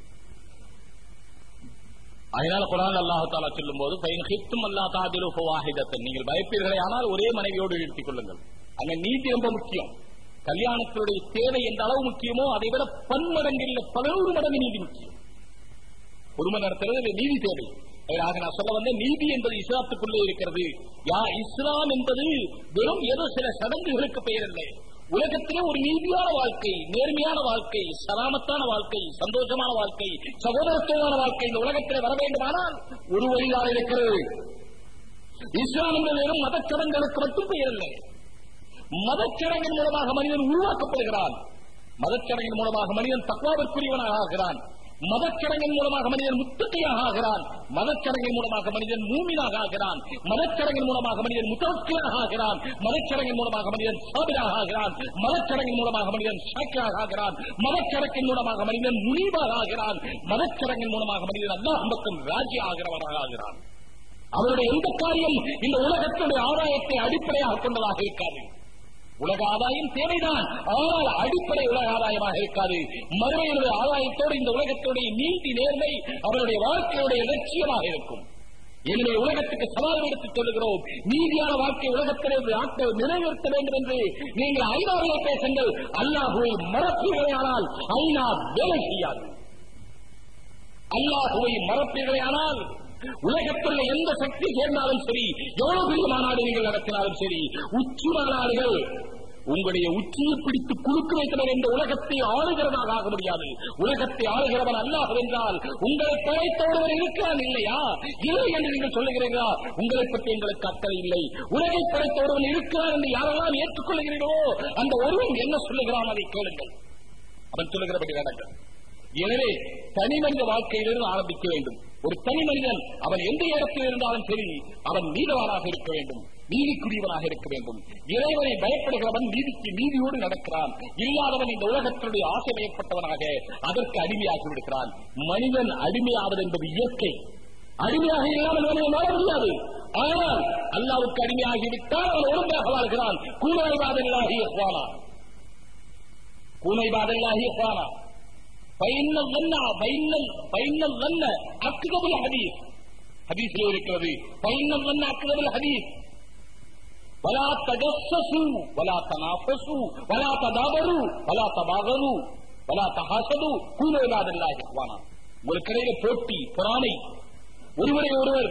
அதனால குரான் அல்லாஹு தாலா சொல்லும் போது பையன் ஹித்தும் அல்லா தாதிலு வாஹிதத்தன் நீங்கள் பயப்பீர்களே ஆனால் ஒரே மனைவியோடு நிறுத்திக் கொள்ளுங்கள் அங்க நீதி ரொம்ப முக்கியம் கல்யாணத்தினுடைய தேவை எந்த அளவு முக்கியமோ அதை விட பன்மடங்கு இல்ல பதினோரு மடங்கு நீதி முக்கியம் குடும்ப நடத்துறது நீதி தேவை ஆக நான் சொல்ல வந்த நீதி என்பது இஸ்லாத்துக்குள்ளே இருக்கிறது யா இஸ்லாம் என்பது வெறும் ஏதோ சில சடங்குகளுக்கு பெயர் இல்லை உலகத்திலே ஒரு நீதியான வாழ்க்கை நேர்மையான வாழ்க்கை சலாமத்தான வாழ்க்கை சந்தோஷமான வாழ்க்கை சகோதரத்துவமான வாழ்க்கை இந்த உலகத்திலே வர வேண்டுமானால் ஒரு வழியாக இருக்கிறது இஸ்லாம் என்பது வெறும் மதச்சடங்குகளுக்கு மட்டும் பெயர் இல்லை மதச்சடங்கின் மூலமாக மனிதன் உருவாக்கப்படுகிறான் மதச்சடங்கின் மூலமாக மனிதன் தக்குவாவிற்குரியவனாக ஆகிறான் மதச்சடங்கின் மூலமாக மனிதன் முத்தகையாக ஆகிறான் மதச்சடங்கின் மூலமாக மனிதன் மூமினாக ஆகிறான் மதச்சடங்கின் மூலமாக மனிதன் முத்தவக்கிலாக ஆகிறான் மதச்சடங்கின் மூலமாக மனிதன் சாபிராக ஆகிறான் மதச்சடங்கின் மூலமாக மனிதன் சாக்கியாக ஆகிறான் மதச்சடங்கின் மூலமாக மனிதன் முனீபாக ஆகிறான் மதச்சடங்கின் மூலமாக மனிதன் அல்லாஹ் பக்கம் ராஜி ஆகிறவனாக ஆகிறான் அவருடைய எந்த காரியம் இந்த உலகத்துடைய ஆதாயத்தை அடிப்படையாக கொண்டதாக இருக்காது உலக ஆதாயம் தேவைதான் ஆனால் அடிப்படை உலக ஆதாயமாக இருக்காது மறுமையினுடைய ஆதாயத்தோடு இந்த உலகத்துடைய நீதி நேர்மை அவருடைய வாழ்க்கையுடைய லட்சியமாக இருக்கும் எனவே உலகத்துக்கு சவால் எடுத்து சொல்லுகிறோம் நீதியான வாழ்க்கை உலகத்திலே நாட்டை நிறைவேற்ற வேண்டும் என்று நீங்கள் ஐநாவிலே பேசுங்கள் அல்லாஹுவை மறப்பீர்களானால் ஐநா வேலை செய்யாது அல்லாஹுவை மறப்பீர்களானால் உலகத்தில் எந்த சக்தி சேர்ந்தாலும் சரி எவ்வளவு பெரிய மாநாடு நீங்கள் நடத்தினாலும் சரி உச்சி மாநாடுகள் உங்களுடைய உச்சியை பிடித்து குறுக்கு வைத்தவர் இந்த உலகத்தை ஆளுகிறதாக ஆக முடியாது உலகத்தை ஆளுகிறவன் அல்லாஹ் என்றால் உங்களை படைத்தோடுவர் இருக்கிறான் இல்லையா இல்லை என்று நீங்கள் சொல்லுகிறீர்களா உங்களை பற்றி எங்களுக்கு அக்கறை இல்லை உலகை படைத்தோடுவன் இருக்கிறான் என்று யாரெல்லாம் ஏற்றுக்கொள்கிறீர்களோ அந்த ஒருவன் என்ன சொல்லுகிறான் அதை கேளுங்கள் அவன் சொல்லுகிறபடி நடங்கள் எனவே தனி மனித வாழ்க்கையிலிருந்து ஆரம்பிக்க வேண்டும் ஒரு தனி மனிதன் அவன் எந்த இடத்தில் இருந்தாலும் சரி அவன் நீதவானாக இருக்க வேண்டும் நீதிக்குரியவனாக இருக்க வேண்டும் இறைவனை பயப்படுகிறவன் நீதிக்கு நீதியோடு நடக்கிறான் இல்லாதவன் இந்த உலகத்தினுடைய ஆசை வயப்பட்டவனாக அதற்கு அடிமையாகி விடுகிறான் மனிதன் அடிமையாவது என்பது இயற்கை அடிமையாக இல்லாமல் மனிதன் வாழ முடியாது ஆனால் அல்லாவுக்கு அடிமையாகிவிட்டால் அவன் ஒழுங்காக வாழ்கிறான் கூனாய்வாதல்லாகி எஸ்வானா கூனைவாதல்லாகி எஸ்வானா பைன்ன வண்ண பைன்னல் பைன்னல் வண்ண அக்குதபுல் ஹதீஸ் ஹதீஸ்ல இருக்கிறது பைன்னல் வண்ண அக்குதபுல் ஹதீஸ் வலா தஜஸ்ஸசு வலா தனாஃபசு வலா ததாபரு வலா தபாகரு வலா தஹாசது கூனு இல்லாதல்லாஹி இஹ்வானா உங்களுக்கு இடையில போட்டி பொறாமை ஒருவரை ஒருவர்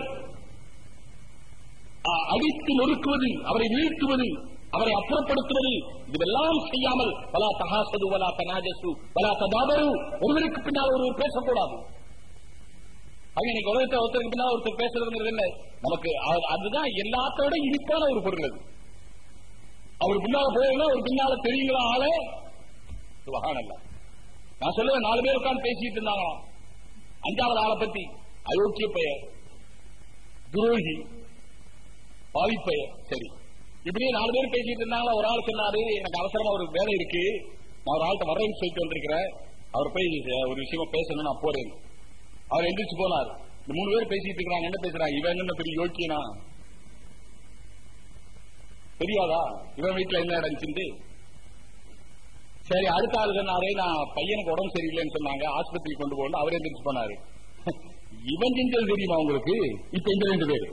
அ- அடித்து நொறுக்குவது அவரை வீழ்த்துவது அவரை அப்புறப்படுத்துவது இதுவெல்லாம் செய்யாமல் வலா தகாசது வலா தனாஜசு வலா ததாபரு ஒருவருக்கு பின்னால் ஒருவர் பேசக்கூடாது அது இன்னைக்கு உலகத்தை ஒருத்தருக்கு பின்னால் ஒருத்தர் பேசுறதுங்கிறது இல்லை நமக்கு அது- அதுதான் எல்லாத்தோட இனிப்பான ஒரு பொருள் அது அவர் பின்னால போயிருந்தா ஒரு பின்னால தெரியுங்களா ஆளே சுபஹானல்லா நான் சொல்லுவேன் நாலு பேர் உட்கார்ந்து பேசிட்டு இருந்தாங்களாம் அஞ்சாவது ஆளை பத்தி அயோக்கிய பெயர் துரோகி பாவிப்பெயர் சரி இப்படியே நாலு பேர் பேசிட்டு இருந்தாங்களா ஒரு ஆள் சொன்னாரு எனக்கு அவசரமா ஒரு வேலை இருக்கு நான் ஒரு ஆள்கிட்ட வரேன்னு சொல்லிட்டு வந்திருக்கிறேன் அவர் போய் ஒரு விஷயமா பேசணும் நான் போறேன் அவர் எந்திரிச்சு போனார் இந்த மூணு பேர் பேசிட்டு இருக்கிறாங்க என்ன பேசுறாங்க இவன் என்ன பெரிய யோக்கியனா தெரியாதா இவன் வீட்டுல என்ன நடந்துச்சு சரி அடுத்த ஆள் சொன்னாரு நான் பையனுக்கு உடம்பு சரியில்லைன்னு சொன்னாங்க ஆஸ்பத்திரி கொண்டு போகணும் அவரே எந்திரிச்சு போனாரு இவன் செஞ்சது தெரியுமா உங்களுக்கு இப்ப இந்த ரெண்டு பேர்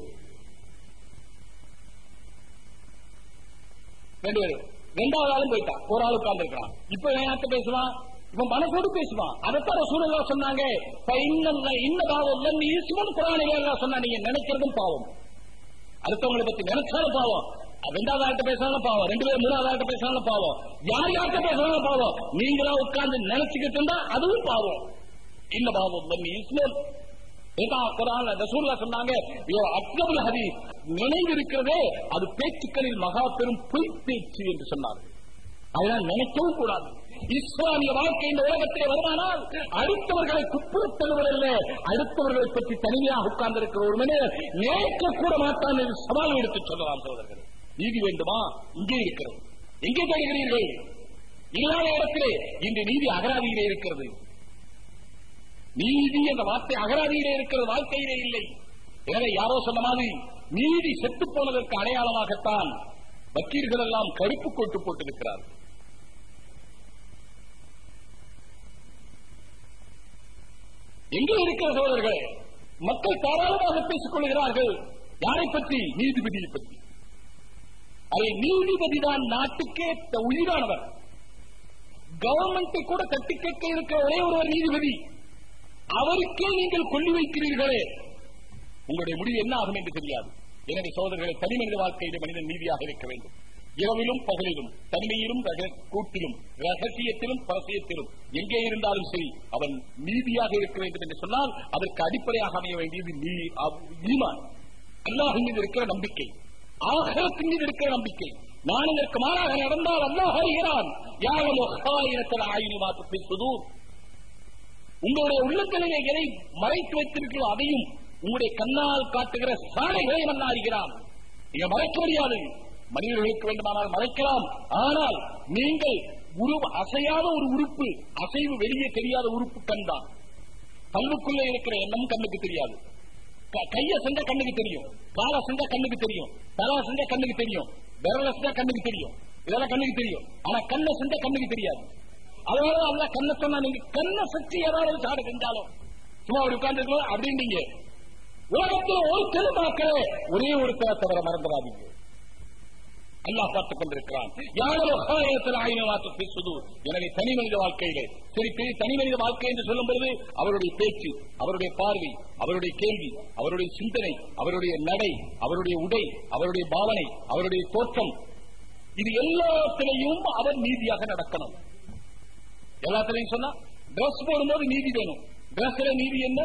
ரெண்டு பேர் ரெண்டாவது ஆளும் போயிட்டான் ஒரு ஆள் உட்கார்ந்து இருக்கான் இப்ப யார்கிட்ட பேசுவான் இவன் மனசோடு பேசுவான் அதைத்தான் சூழலா சொன்னாங்க "ஃப இன்ன இன்ன பாவம் லன் ஈஸ்வன் குரானில சொன்னா நீங்க நினைக்கிறதும் பாவம் அடுத்தவங்களை பத்தி நினைச்சாலும் பாவம் ரெண்டாவது ஆள்கிட்ட பேசினாலும் பாவம் ரெண்டு பேரும் மூணாவது ஆள்கிட்ட பேசினாலும் பாவம் யார் யார்கிட்ட பேசினாலும் பாவம் நீங்களா உட்கார்ந்து நினைச்சுக்கிட்டு இருந்தா அதுவும் பாவம் இந்த பாவம் லன் ஈஸ்வன் குரான் ரசூல்லா சொன்னாங்க அக்னபுல் ஹதீஸ் நினைவு இருக்கிறதே அது பேச்சுக்களில் மகா பெரும் பொய் பேச்சு என்று சொன்னார்கள் அதனால் நினைக்கவும் கூடாது இஸ்லாமிய வாழ்க்கை இந்த உலகத்திலே வருமானால் அடுத்தவர்களை குப்புறுத்தல்வதல்ல அடுத்தவர்களை பற்றி தனியாக உட்கார்ந்திருக்கிற ஒரு மனிதர் நினைக்க கூட மாட்டான் என்று சவால் எடுத்து சொல்லலாம் சோதரர்கள் நீதி வேண்டுமா இங்கே இருக்கிறது எங்கே தேடுகிறீர்கள் இல்லாத இடத்திலே இன்று நீதி அகராதியிலே இருக்கிறது நீதி என்ற வார்த்தை அகராதியிலே இருக்கிறது வாழ்க்கையிலே இல்லை எனவே யாரோ சொன்ன மாதிரி நீதி செத்து போனதற்கு அடையாளமாகத்தான் வக்கீல்கள் எல்லாம் கருப்பு கோட்டு போட்டிருக்கிறார்கள் எங்கே இருக்கிற சோதரர்களே மக்கள் தாராளமாக பேசிக் கொள்கிறார்கள் யாரை பற்றி நீதிபதியை பற்றி அதை நீதிபதி தான் நாட்டுக்கே த- உயிரானவர் கவர்மெண்டை கூட தட்டி கேட்க இருக்கிற ஒரே ஒருவர் நீதிபதி அவருக்கே நீங்கள் கொள்ளி வைக்கிறீர்களே உங்களுடைய முடிவு என்ன ஆகும் என்று தெரியாது எனவே சோதரர்களை தனி மனித வாழ்க்கையிலே மனிதன் நீதியாக இருக்க வேண்டும் இரவிலும் பகலிலும் தனிமையிலும் ரக- கூட்டிலும் ரகசியத்திலும் பரசியத்திலும் எங்கே இருந்தாலும் சரி அவன் நீதியாக இருக்க வேண்டும் என்று சொன்னால் அதற்கு அடிப்படையாக அமைய வேண்டியது நீ அவ்- ஈமான் அல்லாஹின் மீது இருக்கிற நம்பிக்கை ஆகத்தின் மீது இருக்கிற நம்பிக்கை நான் இதற்கு மாறாக நடந்தால் அல்லாஹ் அறிகிறான் யாரும் ஆயிரத்தில் மாற்றத்தை சுதூர் உங்களுடைய உள்ளங்களிலே எதை மறைத்து வைத்திருக்கிறோ அதையும் உங்களுடைய கண்ணால் காட்டுகிற சாலைகளையும் அல்ல அறிகிறான் நீங்க மறைக்க முடியாது மனிதர்களுக்கு வேண்டுமானால் மறைக்கலாம் ஆனால் நீங்கள் உரு அசையாத ஒரு உறுப்பு அசைவு வெளியே தெரியாத உறுப்பு கண் தான் கண்ணுக்குள்ளே இருக்கிற எண்ணம் கண்ணுக்கு தெரியாது க- கைய செஞ்ச கண்ணுக்கு தெரியும் காலை செஞ்ச கண்ணுக்கு தெரியும் தலை செஞ்ச கண்ணுக்கு தெரியும் விரல செஞ்ச கண்ணுக்கு தெரியும் இதெல்லாம் கண்ணுக்கு தெரியும் ஆனா கண்ணை செஞ்ச கண்ணுக்கு தெரியாது அதனால அல்ல கண்ணை சொன்னா நீங்க கண்ணை சற்றி ஏதாவது சாடு செஞ்சாலும் சும்மா அப்படி உட்கார்ந்து அப்படின்னீங்க உலகத்தில் ஒரு தெளிவாக்கிற ஒரே ஒரு தவிர மறந்துடாதீங்க அல்லாஹ் பார்த்துக் கொண்டிருக்கிறான் யாரோ ஆயிரத்தில் ஆயிரம் வார்த்தை சுது எனவே தனி மனித வாழ்க்கையிலே சரி பெரிய தனி மனித வாழ்க்கை என்று சொல்லும் பொழுது அவருடைய பேச்சு அவருடைய பார்வை அவருடைய கேள்வி அவருடைய சிந்தனை அவருடைய நடை அவருடைய உடை அவருடைய பாவனை அவருடைய தோற்றம் இது எல்லாத்திலையும் அவர் நீதியாக நடக்கணும் எல்லாத்திலையும் சொன்னா டிரஸ் போடும்போது நீதி வேணும் டிரஸ்ல நீதி என்ன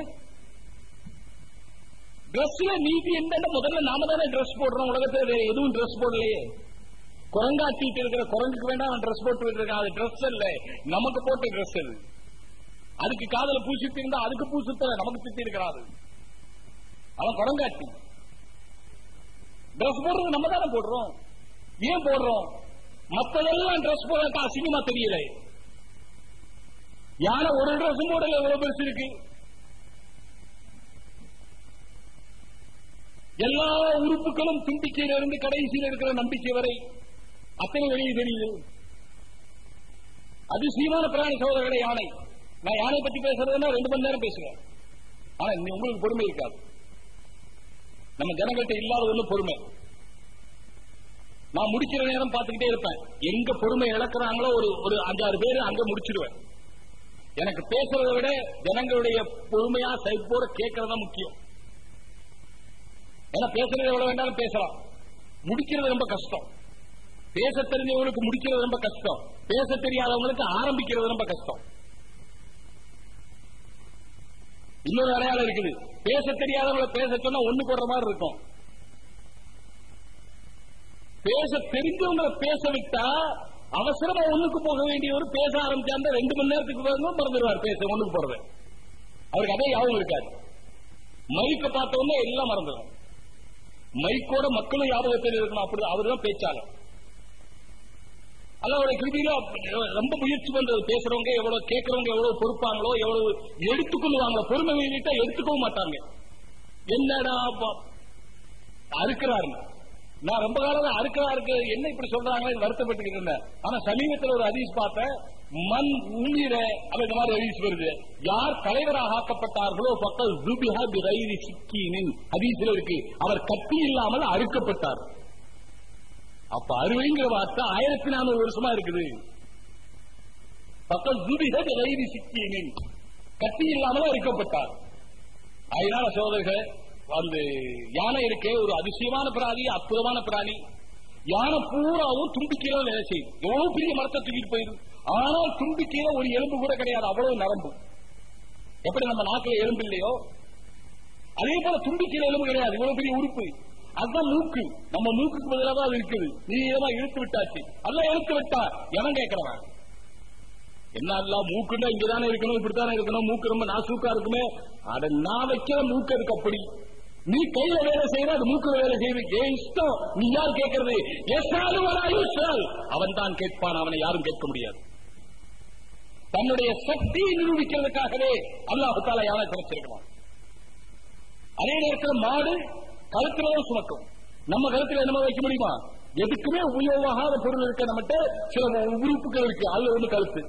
டிரஸ்ல நீதி என்னன்னு முதல்ல நாம தானே டிரஸ் போடுறோம் உலகத்துல வேற எதுவும் டிரஸ் போடலையே குரங்காட்டிட்டு இருக்கிற குரங்குக்கு வேண்டாம் டிரஸ் போட்டு இருக்கான் அது டிரஸ் இல்ல நமக்கு போட்ட டிரஸ் அது அதுக்கு காதல பூசிட்டு இருந்தா அதுக்கு பூசுத்தல நமக்கு சுத்தி இருக்கிறாரு அவன் குரங்காட்டி டிரஸ் போடுறது நம்ம தானே போடுறோம் ஏன் போடுறோம் மத்ததெல்லாம் டிரஸ் போடாட்டா அசிங்கமா தெரியல யானை ஒரு டிரஸ் போடல எவ்வளவு பெருசு இருக்கு எல்லா உறுப்புகளும் தும்பிக்கையில இருந்து கடைசியில் இருக்கிற நம்பிக்கை வரை அத்தனை வெளியே தெரியுது அதிசயமான பிராணி சோதரர்களை யானை நான் யானை பத்தி பேசுறதுன்னா ரெண்டு மணி நேரம் பேசுவேன் ஆனா நீ- உங்களுக்கு பொறுமை இருக்காது நம்ம ஜனங்கள்ட்ட இல்லாத ஒண்ணு பொறுமை நான் முடிக்கிற நேரம் பார்த்துக்கிட்டே இருப்பேன் எங்க பொறுமை இழக்கிறாங்களோ ஒரு ஒரு அஞ்சாறு பேர் அங்க முடிச்சிடுவேன் எனக்கு பேசுறதை விட ஜனங்களுடைய பொறுமையா சைப்போட கேட்கறதா முக்கியம் ஏன்னா பேசுறது எவ்வளவு வேண்டாலும் பேசலாம் முடிக்கிறது ரொம்ப கஷ்டம் பேச தெரிஞ்சவங்களுக்கு முடிக்கிறது ரொம்ப கஷ்டம் பேச தெரியாதவங்களுக்கு ஆரம்பிக்கிறது ரொம்ப கஷ்டம் இன்னொரு அடையாளம் இருக்குது பேச தெரியாதவங்களை பேச சொன்னா ஒண்ணு போடுற மாதிரி இருக்கும் பேச தெரிஞ்சவங்களை பேச விட்டா அவசரமா ஒண்ணுக்கு போக வேண்டியவர் பேச ஆரம்பிச்சா ரெண்டு மணி நேரத்துக்கு பிறகு மறந்துடுவார் பேச ஒண்ணுக்கு போறது அவருக்கு அதே யாவும் இருக்காது மைக்க பார்த்த உடனே எல்லாம் மறந்துடும் மைக்கோட மக்களும் ஞாபகத்தில் இருக்கணும் அப்படி அவர்தான் பேச்சாளர் அல்லாவுடைய கிருதியில ரொம்ப முயற்சி பண்றது பேசுறவங்க எவ்வளவு கேட்கறவங்க எவ்வளவு பொறுப்பாங்களோ எவ்வளவு எடுத்துக்கொள்ளுவாங்களோ பொறுமை மீறிட்டா எடுத்துக்கவும் மாட்டாங்க என்னடா ப- அறுக்கிறாருங்க நான் ரொம்ப காலமா அறுக்கா இருக்கு என்ன இப்படி சொல்றாங்களே வருத்தப்பட்டுக்கிட்டு இருந்தேன் ஆனா சமீபத்தில் ஒரு ஹதீஸ் பார்த்தேன் மண் உயிர அப்ப இந்த மாதிரி ஹதீஸ் வருது யார் தலைவராக ஆக்கப்பட்டார்களோ பக்கம் ஜுபிஹா பிரைரி சிக்கினின் ஹதீஸ்ல இருக்கு அவர் கத்தி இல்லாமல் அறுக்கப்பட்டார் அப்ப அறுவைங்கிற வார்த்தை ஆயிரத்தி நானூறு வருஷமா இருக்குது பக்கம் ஜுபிஹா பிரைரி சிக்கினின் கத்தி இல்லாமல் அறுக்கப்பட்டார் அதனால சோதர்கள் அந்த யானை இருக்கே ஒரு அதிசயமான பிராணி அற்புதமான பிராணி யானை பூராவும் தும்பிக்கையில வேலை செய்யுது எவ்வளவு பெரிய மரத்தை தூக்கிட்டு போயிரு ஆனால் தும்பிக்கையில ஒரு எலும்பு கூட கிடையாது அவ்வளவு நரம்பு எப்படி நம்ம நாட்டுல எலும்பு இல்லையோ அதே போல தும்பிக்கையில எலும்பு கிடையாது இவ்வளவு பெரிய உறுப்பு அதுதான் மூக்கு நம்ம மூக்குக்கு பதிலாக தான் அது இருக்குது நீ ஏதா இழுத்து விட்டாச்சு அல்ல இழுத்து விட்டா எவன் கேட்கிறவன் என்ன அல்ல மூக்குன்னா இங்கதானே இருக்கணும் இப்படித்தானே இருக்கணும் மூக்கு ரொம்ப நாசூக்கா இருக்குமே அட நான் வைக்கிற மூக்கு அதுக்கு அப்படி நீ கையில வேலை செய்யற அது மூக்குல வேலை செய்யுது ஏன் இஷ்டம் நீ யார் கேட்கறது எஸ்ஆலும் அவன் தான் கேட்பான் அவனை யாரும் கேட்க முடியாது தன்னுடைய சக்தியை நிரூபிக்கிறதுக்காகவே அல்லாஹு தாலா யானை கிடைச்சிருக்கிறான் அதே நேரத்தில் மாடு கழுத்திலும் சுமக்கும் நம்ம கழுத்துல என்னமோ வைக்க முடியுமா எதுக்குமே உபயோகமாகாத பொருள் இருக்க நம்மகிட்ட சில உறுப்புகள் இருக்கு அதுல ஒண்ணு கழுத்து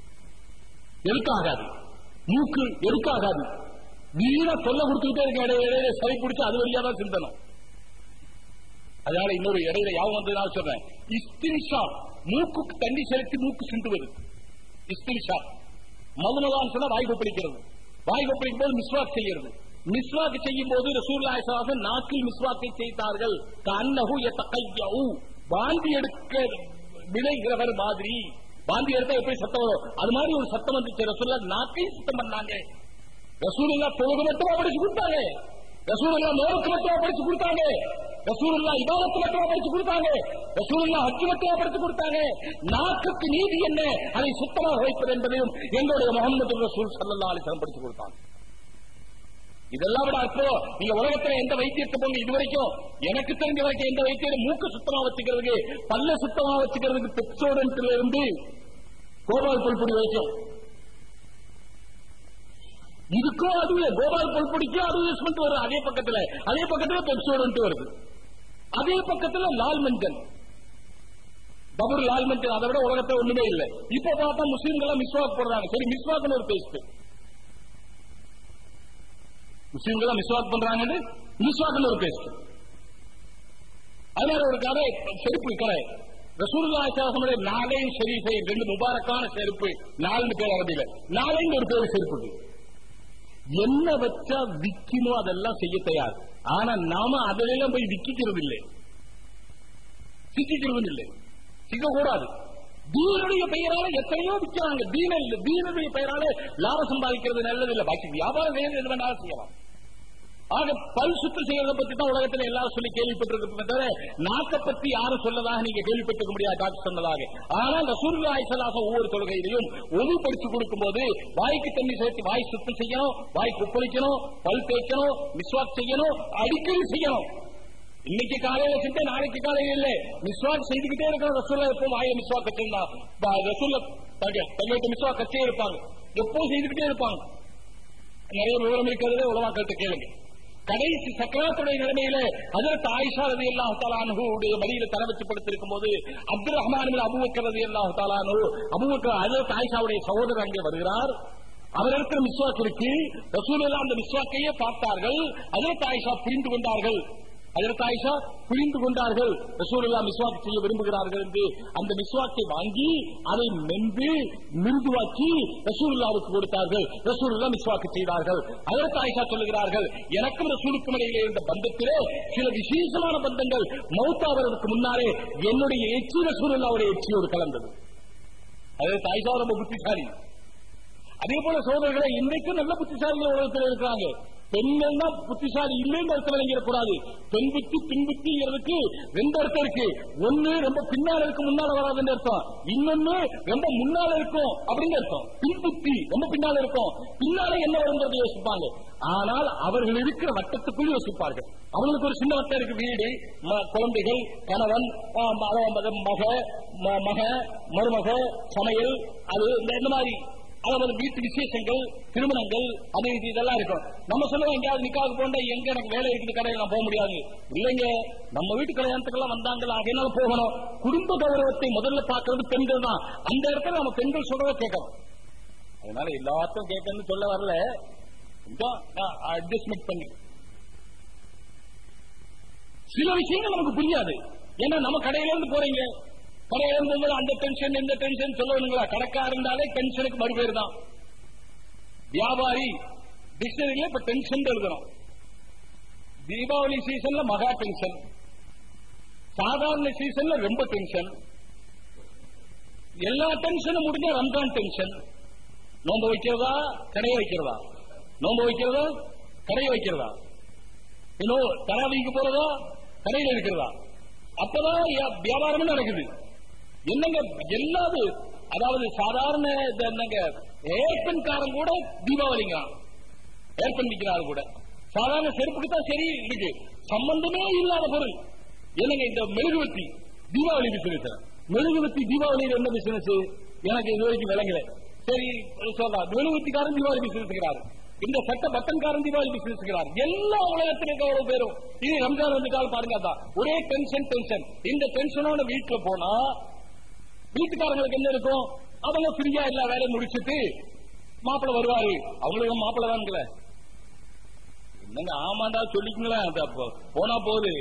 எதுக்காகாது மூக்கு எதுக்காகாது வீணா தொல்லை கொடுத்துக்கிட்டே இருக்க இடையில இடையில சரி பிடிச்சு அது வழியா தான் சிந்தனம் அதனால இன்னொரு இடையில யாவும் வந்து நான் சொல்றேன் இஸ்திரிஷா மூக்குக்கு தண்ணி செலுத்தி மூக்கு சிந்துவது இஸ்திரிஷா மதுமதான் சொன்னா வாய் கொப்பளிக்கிறது வாய் கொப்பளிக்கும் போது மிஸ்வாக் செய்யறது மிஸ்வாக் செய்யும் போது ரசூல்லாசாக நாக்கில் மிஸ்வாக்கை செய்தார்கள் கண்ணகு எத்தகையவு வாந்தி எடுக்க விளைகிறவர் மாதிரி வாந்தி எடுத்தா எப்படி சத்தம் வரும் அது மாதிரி ஒரு சத்தம் வந்துச்சு ரசூல்லா நாக்கையும் சுத்தம் பண்ணாங்க ரசூலுல்லா தொழுகு மட்டுமா படிச்சு கொடுத்தாங்க ரசூலுல்லா நோருக்கு மட்டுமா படிச்சு கொடுத்தாங்க ரசூலுல்லா இபாதத்து மட்டுமா படிச்சு கொடுத்தாங்க ரசூலுல்லா ஹஜ் மட்டுமா படிச்சு கொடுத்தாங்க நாக்குக்கு நீதி என்ன அதை சுத்தமாக வைப்பது என்பதையும் எங்களுடைய முகமது ரசூல் சல்லா அலிசலம் படிச்சு கொடுத்தாங்க இதெல்லாம் விட அப்போ நீங்க உலகத்துல எந்த வைத்தியத்தை போங்க இது வரைக்கும் எனக்கு தெரிஞ்ச வரைக்கும் எந்த வைத்தியம் மூக்க சுத்தமா வச்சுக்கிறதுக்கு பல்ல சுத்தமா வச்சுக்கிறதுக்கு பெப்சோடன்ட்ல இருந்து கோபால் புல்புடி வரைக்கும் இதுக்கும் அதுவே கோபால் புல்புடிக்கும் அட்வர்டைஸ்மெண்ட் வருது அதே பக்கத்துல அதே பக்கத்துல பெப்சோடன்ட் வருது அதே பக்கத்துல லால் மஞ்சள் பபுர் லால் மஞ்சள் அதை விட உலகத்துல ஒண்ணுமே இல்லை இப்ப பார்த்தா முஸ்லீம்கள் மிஸ்வாக் போடுறாங்க சரி மிஸ்வாக்னு ஒரு பேஸ்ட் முஸ்லீம்கள் மிஸ்வாக் பண்றாங்க மிஸ்வாக்னு ஒரு பேஸ்ட் அதனால ஒரு கடை செருப்பு கடை ரசூலுல்லாஹி நாளை ஷரீஃபை ரெண்டு முபாரக்கான செருப்பு நாலு பேர் அரபியில நாளைன்னு ஒரு பேர் செருப்பு என்ன வச்சா விக்கணும் அதெல்லாம் செய்ய தயார் ஆனா நாம அதிலெல்லாம் போய் விக்கிறது இல்லை சிக்கிக்கிறது இல்லை சிக்க கூடாது தீனுடைய பெயரால எத்தனையோ விற்கிறாங்க தீன இல்ல தீனுடைய பெயரால லாபம் சம்பாதிக்கிறது நல்லது இல்ல பாக்கி வியாபாரம் வேறு எது வேணாலும் செய்யலாம் ஆக பல் சுத்தம் செய்யறத பத்தி தான் உலகத்துல எல்லாரும் சொல்லி கேள்விப்பட்டிருக்க தவிர நாக்க பத்தி யாரும் சொல்லதாக நீங்க கேள்விப்பட்டிருக்க முடியாது டாக்டர் சொன்னதாக ஆனால் ரசூல்லா ஐசலாசம் ஒவ்வொரு தொழுகையிலையும் ஒது படிச்சு கொடுக்கும் போது வாய்க்கு தண்ணி சேர்த்து வாய் சுத்தம் செய்யணும் வாய் குப்பளிக்கணும் பல் தேய்க்கணும் மிஸ்வாக் செய்யணும் அடிக்கடி செய்யணும் இன்னைக்கு காலையில செஞ்ச நாளைக்கு காலையில இல்ல மிஸ்வாக் செய்துகிட்டே இருக்கணும் ரசூல்லா எப்போ வாயை மிஸ்வாக் வச்சிருந்தா ரசூல்ல தங்களுக்கு மிஸ்வாக் வச்சே இருப்பாங்க எப்போ செய்துகிட்டே இருப்பாங்க நிறைய விவரம் இருக்கிறது உலமாக்கள்கிட்ட கேளுங்க கடைசி சக்கராத்துடைய நிலைமையில அதற்கு ஆயிஷா ரதி அல்லாஹு தாலானுடைய வழியில தர வச்சு படுத்திருக்கும் போது அப்துல் ரஹ்மான் அபுவக்கர் ரதி அல்லாஹு தாலானு அபுவக்கர் அதற்கு ஆயிஷாவுடைய சகோதரர் அங்கே வருகிறார் அவர் இருக்கிற மிஸ்வாக் இருக்கு ரசூல் அந்த மிஸ்வாக்கையே பார்த்தார்கள் அதற்கு ஆயிஷா புரிந்து கொண்டார்கள் அதற்கு ஆயிஷா புரிந்து கொண்டார்கள் ரசூலுல்லா மிஸ்வாக் செய்ய விரும்புகிறார்கள் என்று அந்த மிஸ்வாக்கை வாங்கி அதை மென்று மிருதுவாக்கி ரசூலுல்லாவுக்கு கொடுத்தார்கள் ரசூலுல்லா மிஸ்வாக்கு செய்தார்கள் அதற்கு ஆயிஷா சொல்லுகிறார்கள் எனக்கும் ரசூலுக்கும் இடையிலே இருந்த பந்தத்திலே சில விசேஷமான பந்தங்கள் மௌத்தாவதற்கு முன்னாலே என்னுடைய எச்சி ரசூலுல்லாவுடைய எச்சியோடு கலந்தது அதற்கு ஆயிஷா ரொம்ப புத்திசாலி அதே போல சோதரர்களை இன்றைக்கும் நல்ல புத்திசாலிகள் உலகத்தில் இருக்கிறாங்க பெண்கள் தான் புத்திசாலி இல்லைன்னு அர்த்தம் விளங்கிடக்கூடாது பெண் புத்தி பின் புத்திங்கிறதுக்கு ரெண்டு அர்த்தம் இருக்கு ஒண்ணு ரொம்ப பின்னால இருக்கு முன்னால வராதுன்னு அர்த்தம் இன்னொன்னு ரொம்ப முன்னால இருக்கும் அப்படின்னு அர்த்தம் பின் புத்தி ரொம்ப பின்னால இருக்கும் பின்னால என்ன வருங்கிறது யோசிப்பாங்க ஆனால் அவர்கள் இருக்கிற வட்டத்துக்குள் யோசிப்பார்கள் அவங்களுக்கு ஒரு சின்ன வட்டம் இருக்கு வீடு குழந்தைகள் கணவன் மக மக மருமக சமையல் அது இந்த மாதிரி அதாவது வீட்டு விசேஷங்கள் திருமணங்கள் அது இது இதெல்லாம் இருக்கும் நம்ம சொல்லுவோம் எங்கேயாவது நிக்காக போண்டா எங்க எனக்கு வேலை இருக்குது கடையில் நான் போக முடியாது இல்லைங்க நம்ம வீட்டு கல்யாணத்துக்கெல்லாம் வந்தாங்களா அதனால போகணும் குடும்ப கௌரவத்தை முதல்ல பார்க்கறது பெண்கள் தான் அந்த இடத்துல நம்ம பெண்கள் சொல்றத கேட்கணும் அதனால எல்லாத்தையும் கேட்கணும்னு சொல்ல வரல கொஞ்சம் அட்ஜஸ்ட்மெண்ட் பண்ணி சில விஷயங்கள் நமக்கு புரியாது ஏன்னா நம்ம கடையில இருந்து போறீங்க கடையில இருந்து போகும்போது அந்த டென்ஷன் இந்த டென்ஷன் சொல்லணுங்களா கடைக்கா இருந்தாலே டென்ஷனுக்கு மறுபேர் தான் வியாபாரி டிக்ஷனரியில இப்ப டென்ஷன் எழுதணும் தீபாவளி சீசன்ல மகா டென்ஷன் சாதாரண சீசன்ல ரொம்ப டென்ஷன் எல்லா டென்ஷனும் முடிஞ்சா ரம்ஜான் டென்ஷன் நோன்பு வைக்கிறதா கடையை வைக்கிறதா நோன்பு வைக்கிறதா கடையை வைக்கிறதா இன்னும் தராவிக்கு போறதா கடையில் இருக்கிறதா அப்பதான் யா- வியாபாரமும் நடக்குது என்னங்க எல்லாது அதாவது சாதாரண இந்த என்னங்க ஏர்பென் காரன் கூட தீபாவளிங்க ஏர்பென் விற்கிறாரு கூட சாதாரண செருப்புக்கு தான் சரி இருக்கு சம்பந்தமே இல்லாத பொருள் என்னங்க இந்த மெழுகுவத்தி தீபாவளி பிசினஸ் மெழுகுவத்தி தீபாவளியில் என்ன பிசினஸ் எனக்கு இது வரைக்கும் விளங்கல சரி சொல்லலாம் மெழுகுவத்திக்காரன் தீபாவளி பிசினஸ் இந்த சட்ட பட்டன்காரன் தீபாவளி பிசினஸ் எல்லா உலகத்திலும் இருக்க எவ்வளவு பேரும் இது ரம்ஜான் வந்துட்டாலும் பாருங்க அதான் ஒரே டென்ஷன் டென்ஷன் இந்த டென்ஷனோட வீட்டுல போனா வீட்டுக்காரங்களுக்கு என்ன இருக்கும் அவங்க ஃப்ரீயா எல்லா வேலையும் முடிச்சிட்டு மாப்பிள்ள வருவாரு அவங்களுக்கு மாப்பிள்ள தான்ல என்னங்க ஆமாண்டா சொல்லிக்கங்களேன் அது அப்போ போனா போகுது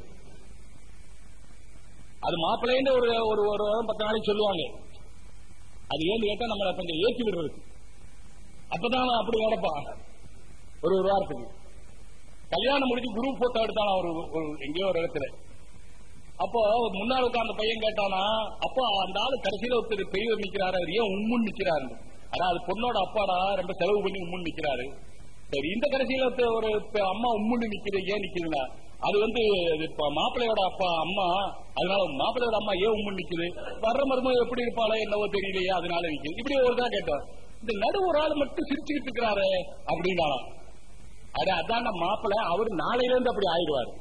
அது மாப்பிள்ளைன்னு ஒரு ஒரு ஒரு வாரம் பத்து நாளைக்கு சொல்லுவாங்க அது ஏன்னு கேட்டா நம்மளை கொஞ்சம் ஏற்றி விடுறது அப்பதான் அவன் அப்படி நடப்பான் ஒரு ஒரு வாரத்துக்கு கல்யாணம் முடிஞ்சு குரூப் போட்டோ எடுத்தானா ஒரு ஒரு எங்கேயோ ஒரு இடத்துல அப்போ முன்னாள் உட்கார்ந்த பையன் கேட்டானா அப்போ அந்த ஆளு கடைசியில ஒருத்தர் பெரியவர் நிக்கிறாரு அவர் ஏன் உம்முன்னு நிக்கிறாரு அதாவது பொண்ணோட அப்பாடா ரொம்ப செலவு பண்ணி உம்முன்னு நிக்கிறாரு சரி இந்த கடைசியில ஒருத்தர் ஒரு ப- அம்மா உம்முன்னு நிக்குது ஏன் நிக்குதுன்னா அது வந்து அது இப்ப மாப்பிள்ளையோட அப்பா அம்மா அதனால மாப்பிள்ளையோட அம்மா ஏன் உம்முன்னு நிக்குது வர்ற மருமக எப்படி இருப்பாளோ என்னவோ தெரியலையே அதனால நிக்குது இப்படி ஒரு தான் கேட்டோம் இந்த நடு ஒரு ஆள் மட்டும் சிரிச்சுக்கிட்டு இருக்கிறாரு அப்படின்னாலாம் அட அதான் மாப்பிள்ளை அவரு நாளையில இருந்து அப்படி ஆயிடுவாரு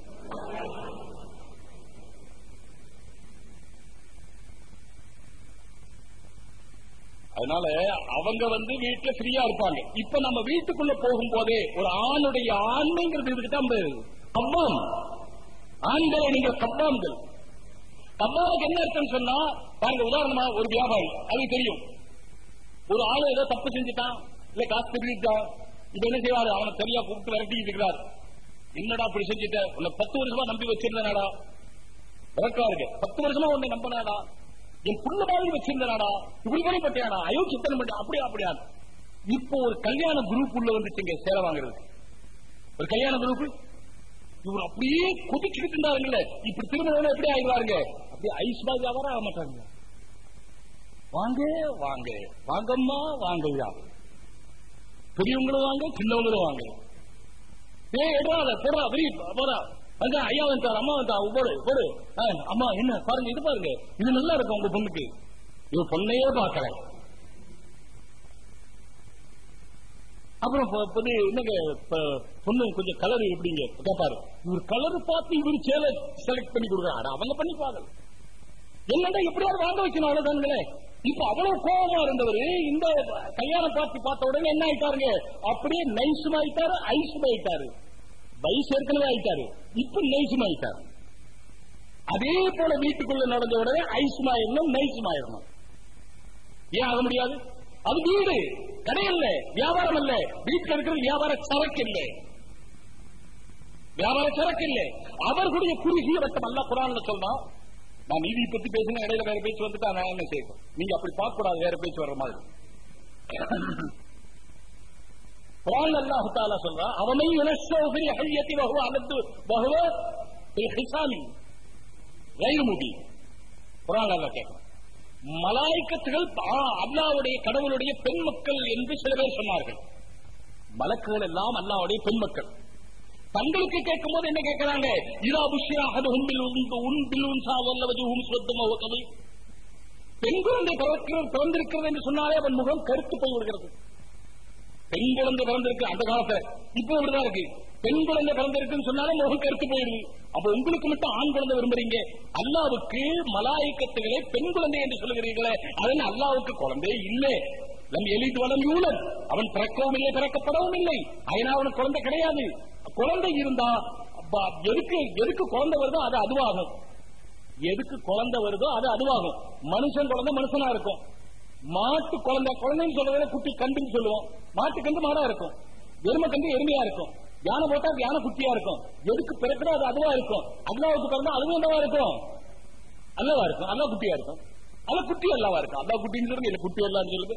அதனால அவங்க வந்து வீட்டுல ஃப்ரீயா இருப்பாங்க இப்ப நம்ம வீட்டுக்குள்ள போகும்போதே ஒரு ஆணுடைய ஆண்மைங்கிறது இதுக்கு தான் பேரு. கவ்வாம் ஆண்களை நீங்க கவ்வாம்கள் கவ்வாமுக்கு என்ன அர்த்தம் சொன்னா பாருங்க உதாரணமா ஒரு வியாபாரி அது தெரியும் ஒரு ஆளு ஏதோ தப்பு செஞ்சுட்டான் இல்ல காசு திருடிட்டான் இப்ப என்ன செய்வாரு அவனை சரியா கூப்பிட்டு விரட்டிட்டு இருக்கிறார் என்னடா அப்படி செஞ்சுட்ட உன்னை பத்து வருஷமா நம்பி வச்சிருந்தனாடா விளக்காருங்க பத்து வருஷமா உன்னை நம்பினாடா என் புள்ள மாதிரி வச்சிருந்தனாடா இப்படி பண்ணி பட்டியாடா அயோக்கியத்தனம் பண்ணி அப்படியா அப்படியா இப்போ ஒரு கல்யாண குரூப் உள்ள வந்துச்சுங்க சேலை வாங்குறது ஒரு கல்யாண குரூப் இவர் அப்படியே கொதிச்சுக்கிட்டு இருந்தாருங்கல்ல இப்படி திரும்ப எப்படி ஆயிடுவாருங்க அப்படியே ஐஸ் பாய் வியாபாரம் ஆக மாட்டாங்க வாங்க வாங்க வாங்கம்மா வாங்கய்யா பெரியவங்களும் வாங்க சின்னவங்களும் வாங்க ஏ எடுறாத போடா வெறி போடா அங்க ஐயா வந்தார் அம்மா வந்தா போடு போடு ஆ, அம்மா என்ன பாருங்க இது பாருங்க இது நல்லா இருக்கும் உங்க பொண்ணுக்கு இவ பொண்ணையே பார்க்கல அப்புறம் இப்ப- இப்ப இது என்னங்க இப்ப பொண்ணு கொஞ்சம் கலர் எப்படிங்க கேட்பாரு இவர் கலர் பார்த்து இவர் சேலை செலக்ட் பண்ணி கொடுக்குறாரு அவங்க பண்ணி பாருங்க என்னடா எப்படியாவது வாங்க வைக்கணும் அவ்வளவுதானுங்களே இப்ப அவ்வளவு கோபமா இருந்தவர் இந்த கல்யாண பார்த்து பார்த்த உடனே என்ன ஆயிட்டாருங்க அப்படியே நைசும் ஆயிட்டாரு ஐசும் ஆயிட்டாரு வயசு ஏற்கனவே ஆயிட்டாரு இப்ப நைசும் ஆயிட்டாரு அதே போல வீட்டுக்குள்ள நடந்த உடனே ஐசும் ஆயிரணும் நைசும் ஆயிரணும் ஏன் ஆக முடியாது அது வீடு கடை இல்ல வியாபாரம் இல்ல வீட்டுல இருக்கிறது வியாபார சரக்கு இல்லை வியாபார சரக்கு இல்லை அவர்களுடைய குறுகிய வட்டம் அல்ல குரான்ல சொன்னா நான் நீதி பத்தி பேசின இடையில வேற பேச்சு வந்துட்டா நான் என்ன செய்யணும் நீங்க அப்படி பார்க்க கூடாது வேற பேச்சு வர்ற மாதிரி குரான் அல்லாஹ் தாலா சொல்றா அவனை யுனஸ்ஸவு ஹையத்தி வஹுவ அலத்து வஹுவ ஃபில் ஹிசாமி கைர் முபீன் குரான் அல்லாஹ் கேட்கிறான் மலாய்க்கத்துகள் ஆ- அல்லாஹ்வுடைய கடவுளுடைய பெண் மக்கள் என்று சில பேர் சொன்னார்கள் மலக்குகள் எல்லாம் அல்லாஹ்வுடைய பெண் மக்கள் தங்களுக்கு கேட்கும் போது என்ன கேட்கிறாங்க இதா புஷ்யாக உன்பில் உண்டு உன்பில் உன்சா வல்லவது உன் சொத்தமோ கதை பெண் குழந்தை பிறக்கிறது பிறந்திருக்கிறது என்று சொன்னாலே அவன் முகம் கருத்து போய் விடுகிறது பெண் குழந்தை பிறந்திருக்கு அந்த காலத்துல இப்போ இப்படிதான் இருக்கு பெண் குழந்தை பிறந்திருக்குன்னு சொன்னாலே முகம் கருத்து போயிடுது அப்ப உங்களுக்கு மட்டும் ஆண் குழந்தை விரும்புறீங்க அல்லாவுக்கு மலாய்க்கத்துகளை பெண் குழந்தை என்று சொல்லுகிறீர்களே அதன் அல்லாவுக்கு குழந்தை இல்லை லம் எலித் வலம் யூலன் அவன் பிறக்கவும் இல்லை பிறக்கப்படவும் இல்லை அதனால் அவனுக்கு குழந்தை கிடையாது குழந்தை இருந்தா அப்ப எதுக்கு எதுக்கு குழந்தை வருதோ அது அதுவாகும் எதுக்கு குழந்தை வருதோ அது அதுவாகும் மனுஷன் குழந்தை மனுஷனா இருக்கும் மாட்டு குழந்தை குழந்தைன்னு சொல்றத குட்டி கண்டுன்னு சொல்லுவோம் மாட்டு கண்டு மாடா இருக்கும் எருமை கண்டு எருமையா இருக்கும் யானை போட்டா அது யானை குட்டியா இருக்கும் எதுக்கு பிறக்கிறோ அது அதுவா இருக்கும் அல்லாவுக்கு பிறந்தா அதுவும் என்னவா இருக்கும் அல்லவா இருக்கும் அல்லா குட்டியா இருக்கும் அல்ல குட்டி அல்லாவா இருக்கும் அல்லா குட்டின்னு சொல்லுங்க இல்ல குட்டி அல்லான்னு சொல்லுங்க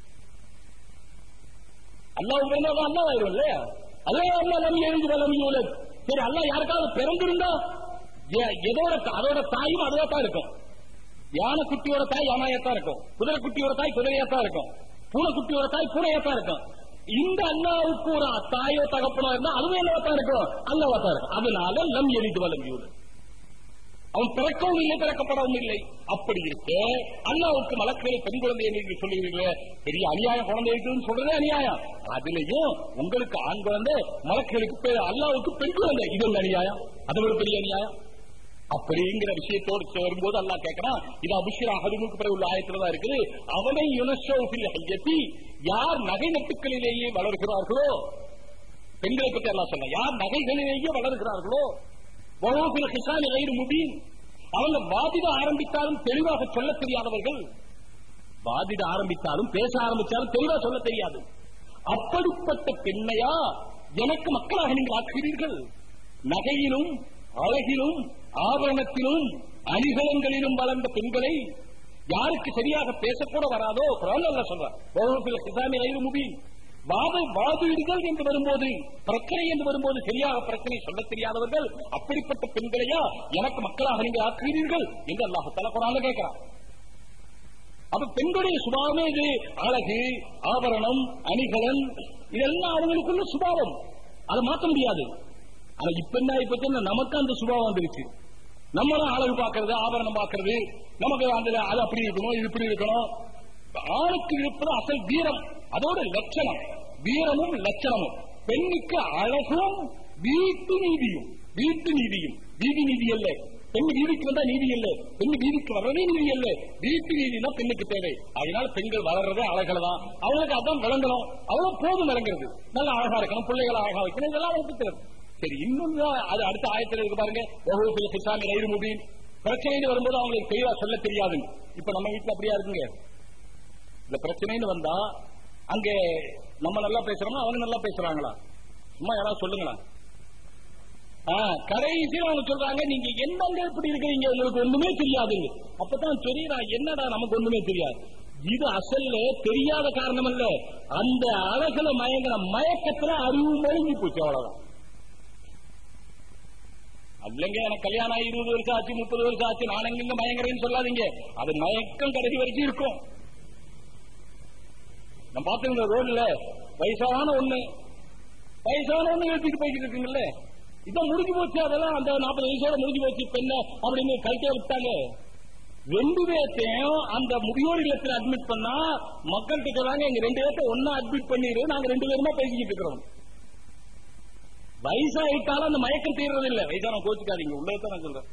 அல்லாவுக்கு பிறந்தா அது அல்லா ஆயிரும் இல்லையா அல்லா அல்லா நம்பி எழுதி நம்பி சரி அல்லா யாருக்காவது பிறந்திருந்தா ஏ- எதோட அதோட தாயும் அதுவா தான் இருக்கும் யானை குட்டியோட தாய் யானையாத்தான் இருக்கும் குதிரை குட்டியோட தாய் குதிரையாத்தான் இருக்கும் பூனை குட்டியோட தாய் பூனையாத்தான் இருக்கும் இந்த அல்லாவுக்கு ஒரு தாயோ தகப்பனோ இருந்தா அதுவும் என்னவா இருக்கும் அல்லாவா தான் இருக்கும் அதனால லம் எளிது வலம் யூடு அவன் பிறக்கவும் இல்லை பிறக்கப்படவும் இல்லை அப்படி இருக்க அல்லாவுக்கு மலக்களை பெண் குழந்தையை நீங்கள் சொல்லுகிறீர்களே பெரிய அநியாயம் குழந்தை இருக்குன்னு சொல்றதே அநியாயம் அதுலயும் உங்களுக்கு ஆண் குழந்தை மலக்களுக்கு பெ- அல்லாவுக்கு பெண் குழந்தை இது ஒரு அநியாயம் அது ஒரு பெரிய அநியாயம் அப்படிங்கிற விஷயத்தோடு வரும்போது அல்லாஹ் கேட்கறான் இது அபிஷேக அகதுமுக்கு பிறகு உள்ள ஆயத்துல தான் இருக்குது அவனை யுனஷோபில் ஹையத்தி யார் நகை நட்டுக்களிலேயே வளர்கிறார்களோ பெண்களை பற்றி எல்லாம் சொல்ல யார் நகைகளிலேயே வளர்கிறார்களோ வளோபில் ஹிசான் இலையில் முபீன் அவங்க வாதிட ஆரம்பித்தாலும் தெளிவாக சொல்ல தெரியாதவர்கள் வாதிட ஆரம்பித்தாலும் பேச ஆரம்பித்தாலும் தெளிவா சொல்ல தெரியாது அப்படிப்பட்ட பெண்ணையா எனக்கு மக்களாக நீங்கள் ஆக்குகிறீர்கள் நகையிலும் அழகிலும் ஆபரணத்திலும் அணிகலன்களிலும் வளர்ந்த பெண்களை யாருக்கு சரியாக பேசக்கூட வராதோ குரான் சொல்றார் முபீன் வாத வாதிடுதல் என்று வரும்போது பிரச்சனை என்று வரும்போது சரியாக பிரச்சனை சொல்ல தெரியாதவர்கள் அப்படிப்பட்ட பெண்களையா எனக்கு மக்களாக நீங்கள் ஆக்குகிறீர்கள் என்று அல்லாஹ் தலா குரான் கேட்கிறான் அப்ப பெண்களுடைய சுபாவமே இது அழகு ஆபரணம் அணிகலன் இதெல்லாம் அவங்களுக்குள்ள சுபாவம் அதை மாற்ற முடியாது ஆனா இப்ப என்ன ஆயிப்போச்சு நமக்கு அந்த சுபாவம் வந்துருச்சு நம்ம தான் அழகு பார்க்கறது ஆபரணம் பார்க்கறது நமக்கு அந்த அது அப்படி இருக்கணும் இது இப்படி இருக்கணும் ஆணுக்கு இருப்பது அசல் வீரம் அதோட லட்சணம் வீரமும் லட்சணமும் பெண்ணுக்கு அழகும் வீட்டு நீதியும் வீட்டு நீதியும் வீதி நீதி அல்ல பெண் வீதிக்கு வந்தா நீதி இல்ல பெண் வீதிக்கு வர்றதே நீதி இல்ல வீட்டு நீதி தான் பெண்ணுக்கு தேவை அதனால பெண்கள் வளர்றதே அழகல தான் அவங்களுக்கு அதான் விளங்கணும் அவ்வளவு போதும் விளங்குறது நல்லா அழகா இருக்கணும் பிள்ளைகளை அழகா வைக்கணும் இதெல்லாம் அவங்களுக்கு தெரியும் சரி இன்னொன்னு அது அடுத்த ஆயத்தில் இருக்கு பாருங்க வகுப்பில் கிசாமி ரயிறு முடியும் பிரச்சனைன்னு வரும்போது அவங்களுக்கு தெளிவா சொல்ல தெரியாது இப்ப நம்ம வீட்டுல அப்படியா இருக்குங்க இந்த பிரச்சனைன்னு வந்தா அங்க நம்ம நல்லா பேசுறோமா அவங்க நல்லா பேசுறாங்களா சும்மா யாராவது சொல்லுங்களா கடைசியில் அவங்க சொல்றாங்க நீங்க என்னங்க இப்படி இருக்கிறீங்க உங்களுக்கு ஒண்ணுமே தெரியாதுங்க அப்பதான் தெரியுறா என்னடா நமக்கு ஒண்ணுமே தெரியாது இது அசல்ல தெரியாத காரணம் அல்ல அந்த அழகுல மயங்கின மயக்கத்துல அறிவு மழுங்கி போச்சு அவ்வளவுதான் இல்லைங்க எனக்கு கல்யாணம் ஆகி இருபது வருஷம் ஆச்சு முப்பது வருஷம் ஆச்சு நான் எங்க மயங்குறேன்னு சொல்லாதீங்க அது மயக்கம் கடைசி வரைக்கும் இருக்கும் நான் பாத்துருந்த ரோட்ல வயசான ஒண்ணு வயசான ஒண்ணு எழுப்பிட்டு போய்கிட்டு இருக்குங்கல்ல இதான் முடிஞ்சு போச்சு அதெல்லாம் அந்த நாற்பது வயசோட முடிஞ்சு போச்சு பெண்ண அப்படின்னு கழிச்சே விட்டாங்க ரெண்டு பேர்த்தையும் அந்த முதியோர் இல்லத்தில் அட்மிட் பண்ணா மக்கள்கிட்ட சொல்றாங்க எங்க ரெண்டு பேர்த்த ஒன்னா அட்மிட் பண்ணிடு நாங்க ரெண்டு பேருமா பேசிக்கிட்டு இருக்கிறோம் வயசாயிட்டாலும் அந்த மயக்கம் தீர்றது இல்ல வயசான கோச்சுக்காதீங்க உள்ளதான் நான் சொல்றேன்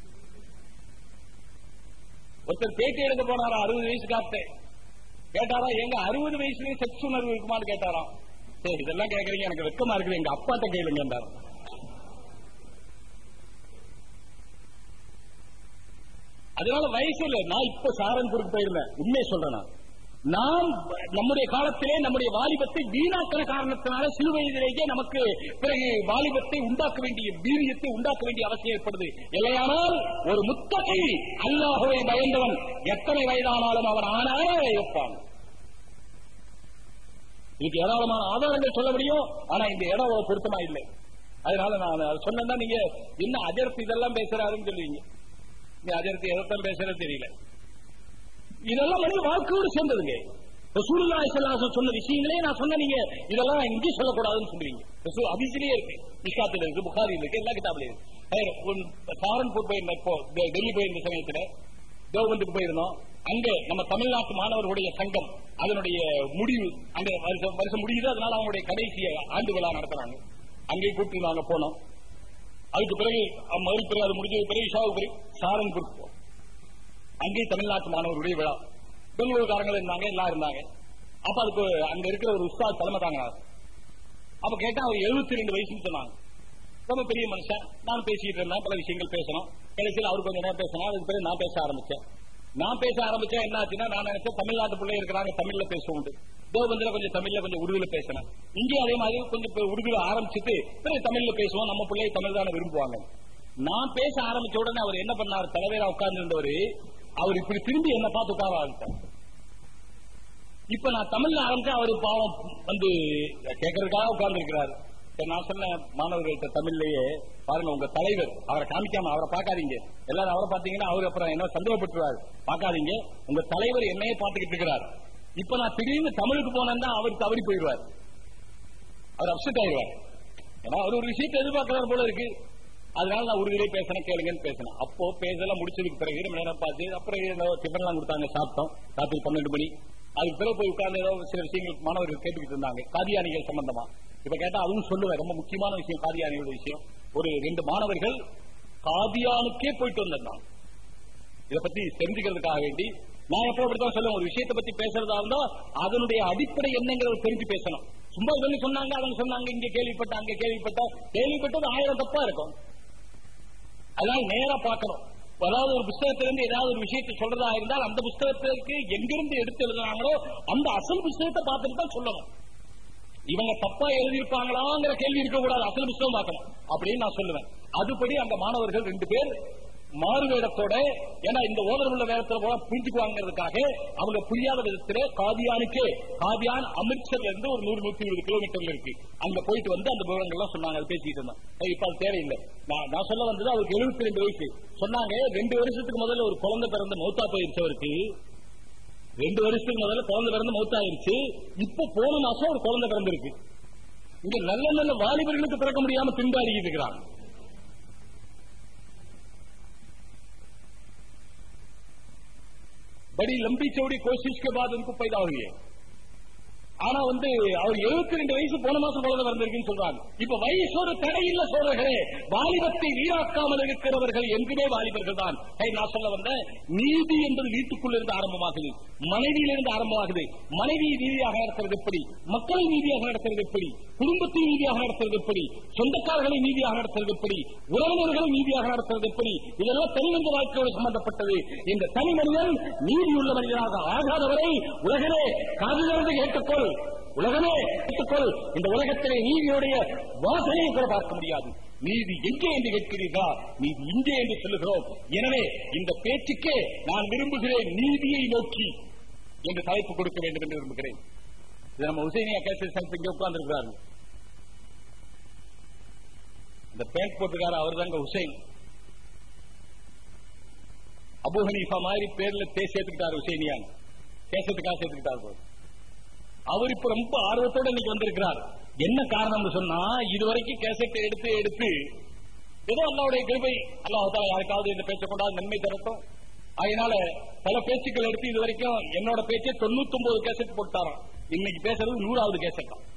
ஒருத்தர் பேட்டி எடுக்க போனாரா அறுபது வயசு காத்த கேட்டாரா எங்க அறுபது வயசுலயே செக்ஸ் உணர்வு இருக்குமான்னு கேட்டாராம் சரி இதெல்லாம் கேக்குறீங்க எனக்கு வெக்கமா இருக்குது எங்க அப்பாட்ட கேளுங்க என்றார் அதனால வயசு இல்ல நான் இப்ப சாரன்பூருக்கு போயிருந்தேன் உண்மையை சொல்றேன் நான் நாம் நம்முடைய காலத்திலே நம்முடைய வாலிபத்தை வீணாக்கிற காரணத்தினால சிறு வயதிலேயே நமக்கு பிறகு வாலிபத்தை உண்டாக்க வேண்டிய வீரியத்தை உண்டாக்க வேண்டிய அவசியம் ஏற்படுது இல்லையானால் ஒரு முத்தகை அல்லாஹுவை பயந்தவன் எத்தனை வயதானாலும் அவன் ஆனாலே வைப்பான் இதுக்கு ஏராளமான ஆதாரங்கள் சொல்ல முடியும் ஆனா இந்த இடம் பொருத்தமா இல்லை அதனால நான் சொன்னா நீங்க என்ன அஜர்த்து இதெல்லாம் பேசுறாருன்னு சொல்லுவீங்க நீ அஜர்த்து எதைத்தான் பேசுறது தெரியல இதெல்லாம் மனித வாழ்க்கையோடு சேர்ந்ததுங்க ரசூலுல்லாஹி ஸல்லல்லாஹு சொன்ன விஷயங்களே நான் சொன்ன நீங்க இதெல்லாம் இங்கே சொல்லக்கூடாதுன்னு சொல்றீங்க ரசூல் ஹதீஸ்லயே இருக்கு மிஷ்காத்துல இருக்கு புகாரில இருக்கு எல்லா கிதாப்லயும் இருக்கு சாரன்பூர் போயிருந்த இப்போ டெல்லி போயிருந்த சமயத்துல தேவபந்துக்கு போயிருந்தோம் அங்க நம்ம தமிழ்நாட்டு மாணவர்களுடைய சங்கம் அதனுடைய முடிவு அந்த வருஷம் வருஷம் முடியுது அதனால அவங்களுடைய கடைசி ஆண்டு விழா நடத்துறாங்க அங்கே கூப்பிட்டு நாங்க போனோம் அதுக்கு பிறகு மறுபடியும் பிறகு அது முடிஞ்சது பிறகு இஷாவுக்கு பிறகு சாரன்பூர் போனோம் அங்கே தமிழ்நாட்டு மாணவர்களுடைய விழா பெங்களூர்காரங்க இருந்தாங்க எல்லாம் இருந்தாங்க அப்ப அதுக்கு அங்க இருக்கிற ஒரு உஸ்தாத் தலைமை தாங்கினார் அப்ப கேட்டா அவர் எழுபத்தி ரெண்டு வயசுன்னு சொன்னாங்க ரொம்ப பெரிய மனுஷன் நான் பேசிட்டு இருந்தேன் பல விஷயங்கள் பேசணும் கடைசியில் அவர் கொஞ்ச நேரம் பேசினா அதுக்கு பிறகு நான் பேச ஆரம்பிச்சேன் நான் பேச ஆரம்பிச்சா என்ன ஆச்சுன்னா நான் நினைச்சேன் தமிழ்நாட்டு பிள்ளை இருக்கிறாங்க தமிழ்ல பேசுவோம் தேவபந்திர கொஞ்சம் தமிழ்ல கொஞ்சம் உருதுல பேசினேன் இங்கேயும் அதே மாதிரி கொஞ்சம் இப்ப உருதுல ஆரம்பிச்சுட்டு பிறகு தமிழ்ல பேசுவோம் நம்ம பிள்ளைய தமிழ் தானே விரும்புவாங்க நான் பேச ஆரம்பிச்ச உடனே அவர் என்ன பண்ணார் தலைவரா உட்கார்ந்து இருந்தவர் அவர் இப்படி திரும்பி என்ன பார்த்து உட்கார ஆரம்பித்தார் இப்ப நான் தமிழ்ல ஆரம்பிச்சா அவரு பாவம் வந்து கேட்கறதுக்காக உட்கார்ந்து இருக்கிறாரு நான் சொன்ன மாணவர்கள்ட்ட தமிழ்லயே பாருங்க உங்க தலைவர் அவரை காமிக்காம அவரை பார்க்காதீங்க எல்லாரும் அவரை பாத்தீங்கன்னா அவரு அப்புறம் என்ன சந்தேகப்பட்டுருவாரு பார்க்காதீங்க உங்க தலைவர் என்னையே பார்த்துக்கிட்டு இருக்கிறார் இப்ப நான் திடீர்னு தமிழுக்கு போனேன்னா அவர் தவறி போயிடுவார் அவர் அப்செட் ஆயிடுவார் ஏன்னா அவர் ஒரு விஷயத்தை எதிர்பார்க்கிறார் போல இருக்கு அதனால நான் உறுதியிலே பேசினேன் கேளுங்கன்னு பேசினேன் அப்போ பேசலாம் முடிச்சதுக்கு பிறகு ரொம்ப நேரம் பார்த்து அப்புறம் டிஃபன் எல்லாம் கொடுத்தாங்க சாப்பிட்டோம் ராத்திரி பன்னெண்டு மணி அதுக்கு பிறகு போய் உட்கார்ந்து ஏதோ சில விஷயங்கள் மாணவர்கள் கேட்டுக்கிட்டு இருந்தாங்க காதியானிகள் சம்பந்தமா இப்ப கேட்டா அதுவும் சொல்லுவேன் ரொம்ப முக்கியமான விஷயம் காதியானியோட விஷயம் ஒரு ரெண்டு மாணவர்கள் காதியானுக்கே போயிட்டு வந்திருந்தாங்க இதை பத்தி தெரிஞ்சுக்கிறதுக்காக வேண்டி நான் எப்போ அப்படித்தான் சொல்லுவேன் ஒரு விஷயத்தை பத்தி பேசுறதா இருந்தா அதனுடைய அடிப்படை என்னங்கிறத தெரிஞ்சு பேசணும் சும்மா இவங்க சொன்னாங்க அவங்க சொன்னாங்க இங்க கேள்விப்பட்ட அங்க கேள்விப்பட்ட கேள்விப்பட்டது ஆயிரம் தப்பா இருக்கும் அதனால நேரா பார்க்கணும் அதாவது ஒரு புஸ்தகத்திலிருந்து ஏதாவது ஒரு விஷயத்தை சொல்றதா இருந்தால் அந்த புஸ்தகத்திற்கு எங்கிருந்து எடுத்து எழுதுனாங்களோ அந்த அசல் புஸ்தகத்தை பார்த்துட்டு தான் சொல்லணும் இவங்க தப்பா எழுதியிருப்பாங்களாங்கிற கேள்வி இருக்கக்கூடாது அசல் புஸ்தகம் பார்க்கணும் அப்படின்னு நான் சொல்லுவேன் அதுபடி அந்த மாணவர்கள் ரெண்டு பேர் மாறு வேடத்தோட ஏன்னா இந்த ஓதர் உள்ள வேடத்துல போல புரிஞ்சுக்குவாங்கிறதுக்காக அவங்க புரியாத விதத்துல காதியானுக்கே காதியான் அமிர்தசர்ல இருந்து ஒரு நூறு நூத்தி இருபது கிலோமீட்டர்ல இருக்கு அங்க போயிட்டு வந்து அந்த விவரங்கள் எல்லாம் சொன்னாங்க அது பேசிட்டு இருந்தோம் இப்ப அது தேவையில்லை நான் நான் சொல்ல வந்தது அவருக்கு எழுபத்தி ரெண்டு வயசு சொன்னாங்க ரெண்டு வருஷத்துக்கு முதல்ல ஒரு குழந்தை பிறந்த மௌத்தா போயிருச்சு அவருக்கு ரெண்டு வருஷத்துக்கு முதல்ல குழந்தை பிறந்து மௌத்தாயிருச்சு இப்ப போன மாசம் ஒரு குழந்தை பிறந்திருக்கு இங்க நல்ல நல்ல வாலிபர்களுக்கு பிறக்க முடியாம திண்டாடிக்கிட்டு இருக்கிறாங்க बड़ी लंबी चौड़ी कोशिश के बाद उनको पैदा हुई है ஆனா வந்து அவர் எழுபத்தி ரெண்டு வயசு போன மாசம் குழந்தை பிறந்திருக்குன்னு சொல்றாங்க இப்ப வயசு ஒரு தடையில்ல சோழர்களே வாலிபத்தை வீணாக்காமல் இருக்கிறவர்கள் என்றுமே வாலிபர்கள் தான் நான் சொல்ல வந்த நீதி என்பது வீட்டுக்குள்ள இருந்து ஆரம்பமாகுது மனைவியிலிருந்து ஆரம்பமாகுது மனைவியை நீதியாக நடத்துறது எப்படி மக்களை நீதியாக நடத்துறது எப்படி குடும்பத்தை நீதியாக நடத்துறது எப்படி சொந்தக்காரர்களை நீதியாக நடத்துறது எப்படி உறவினர்களை நீதியாக நடத்துறது எப்படி இதெல்லாம் தனிமனித வாழ்க்கையோடு சம்பந்தப்பட்டது இந்த தனி மனிதன் நீதியுள்ள மனிதனாக ஆகாதவரை உலகமே காதுகிறது கேட்டுக்கொள் உலகமே கேட்டுக்கொள் இந்த உலகத்திலே நீதியுடைய வாசனையை கூட பார்க்க முடியாது நீதி எங்கே என்று கேட்கிறீர்களா நீதி இங்கே என்று சொல்லுகிறோம் எனவே இந்த பேச்சுக்கே நான் விரும்புகிறேன் நீதியை நோக்கி என்று தலைப்பு கொடுக்க வேண்டும் என்று விரும்புகிறேன் இது நம்ம உசைனியா கேசரி சங்கம் இங்கே உட்கார்ந்து இருக்கிறார்கள் இந்த பேண்ட் போட்டுக்கார அவர் தாங்க உசைன் அபு ஹனீஃபா மாதிரி பேர்ல தே சேர்த்துக்கிட்டார் உசைனியான் கேசத்துக்காக சேர்த்துக்கிட்டார் போது அவர் இப்ப ரொம்ப ஆர்வத்தோட இன்னைக்கு வந்திருக்கிறார் என்ன காரணம்னு சொன்னா இதுவரைக்கும் கேசட்டை எடுத்து எடுத்து ஏதோ அல்லாவுடைய கிருபை அல்லாஹால யாருக்காவது இந்த பேச்சை கொண்டாது நன்மை தரட்டும் அதனால பல பேச்சுக்கள் எடுத்து இது வரைக்கும் என்னோட பேச்சை தொண்ணூத்தி ஒன்பது கேசட் போட்டாராம் இன்னைக்கு பேசுறது நூறாவது கேசட் தான்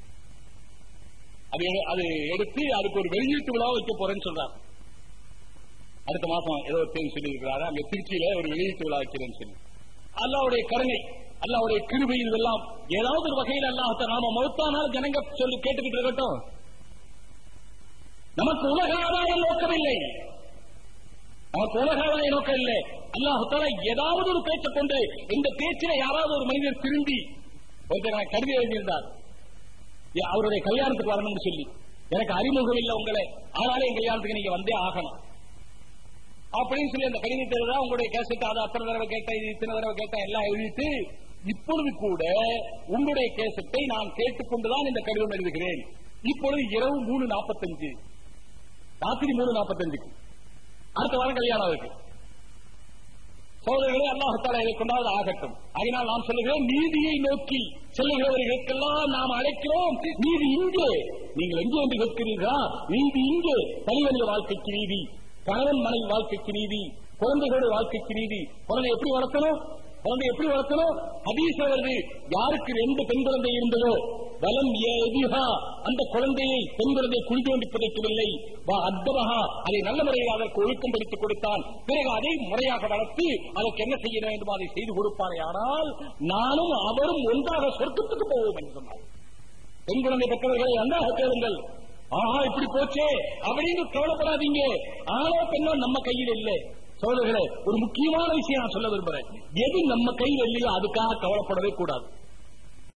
அது அது எடுத்து அதுக்கு ஒரு வெளியீட்டு விழா வைக்க போறேன்னு சொல்றாரு அடுத்த மாசம் ஏதோ ஒரு தேதி சொல்லி இருக்கிறாரு அங்க திருச்சியில ஒரு வெளியீட்டு விழா வைக்கிறேன்னு சொல்லி அல்லாவுடைய கருணை அல்லாவுடைய கிருபை இதெல்லாம் ஏதாவது ஒரு வகையில் அல்லாஹத்த நாம மௌத்தானால் ஜனங்க சொல்லி கேட்டுக்கிட்டு இருக்கட்டும் நமக்கு உலக ஆதாயம் நோக்கமில்லை நமக்கு உலக ஆதாய நோக்கம் இல்லை அல்லாஹால ஏதாவது ஒரு பேச்சை கொண்டு இந்த பேச்சில யாராவது ஒரு மனிதர் திரும்பி ஒருத்தர் கருதி எழுதியிருந்தார் அவருடைய கல்யாணத்துக்கு வரணும்னு சொல்லி எனக்கு அறிமுகம் இல்லை உங்களை ஆனாலே என் கல்யாணத்துக்கு நீங்க வந்தே ஆகணும் அப்படின்னு சொல்லி அந்த கடிதத்தை தான் உங்களுடைய கேசட் அதை அத்தனை தடவை கேட்டேன் இது இத்தனை தடவை கேட்டேன் எல்லாம் எழுதிட்டு இப்பொழுது கூட உங்களுடைய கேசட்டை நான் கேட்டுக்கொண்டுதான் இந்த கடிதம் எழுதுகிறேன் இப்பொழுது இரவு மூணு நாற்பத்தஞ்சு ராத்திரி மூணு நாற்பத்தஞ்சுக்கு அடுத்த வாரம் கல்யாணம் இருக்கு சோதரர்களே அல்லாஹத்தாலா இதை கொண்டாவது ஆகட்டும் அதனால் நாம் சொல்லுகிறோம் நீதியை நோக்கி செல்லுகிறவர்களுக்கெல்லாம் நாம் அழைக்கிறோம் நீதி இங்கே நீங்கள் எங்கே என்று கேட்கிறீர்களா நீதி இங்கே தனிமனித வாழ்க்கைக்கு நீதி கணவன் மனைவி வாழ்க்கைக்கு நீதி குழந்தைகளுடைய வாழ்க்கைக்கு நீதி குழந்தை எப்படி வளர்க்கணும் குழந்தை எப்படி வளர்க்கணும் ஹதீஸ் வருது யாருக்கு ரெண்டு பெண் குழந்தை இருந்ததோ வலம் எதிஹா அந்த குழந்தையை பெண் குழந்தை குழி தோண்டி புதைக்கவில்லை வா அத்தவஹா அதை நல்ல முறையில் அதற்கு ஒழுக்கம் படித்துக் கொடுத்தான் பிறகு அதை முறையாக வளர்த்து அதற்கு என்ன செய்ய வேண்டுமோ அதை செய்து கொடுப்பாரே ஆனால் நானும் அவரும் ஒன்றாக சொர்க்கத்துக்கு போவோம் என்று சொன்னார் பெண் குழந்தை பெற்றவர்களை நன்றாக கேளுங்கள் ஆஹா இப்படி போச்சே அப்படின்னு கவலைப்படாதீங்க ஆனோ பெண்ணோ நம்ம கையில் இல்லை சோதர்களே ஒரு முக்கியமான விஷயம் நான் சொல்ல விரும்புறேன் எது நம்ம கையில் இல்லையோ அதுக்காக கவலைப்படவே கூடாது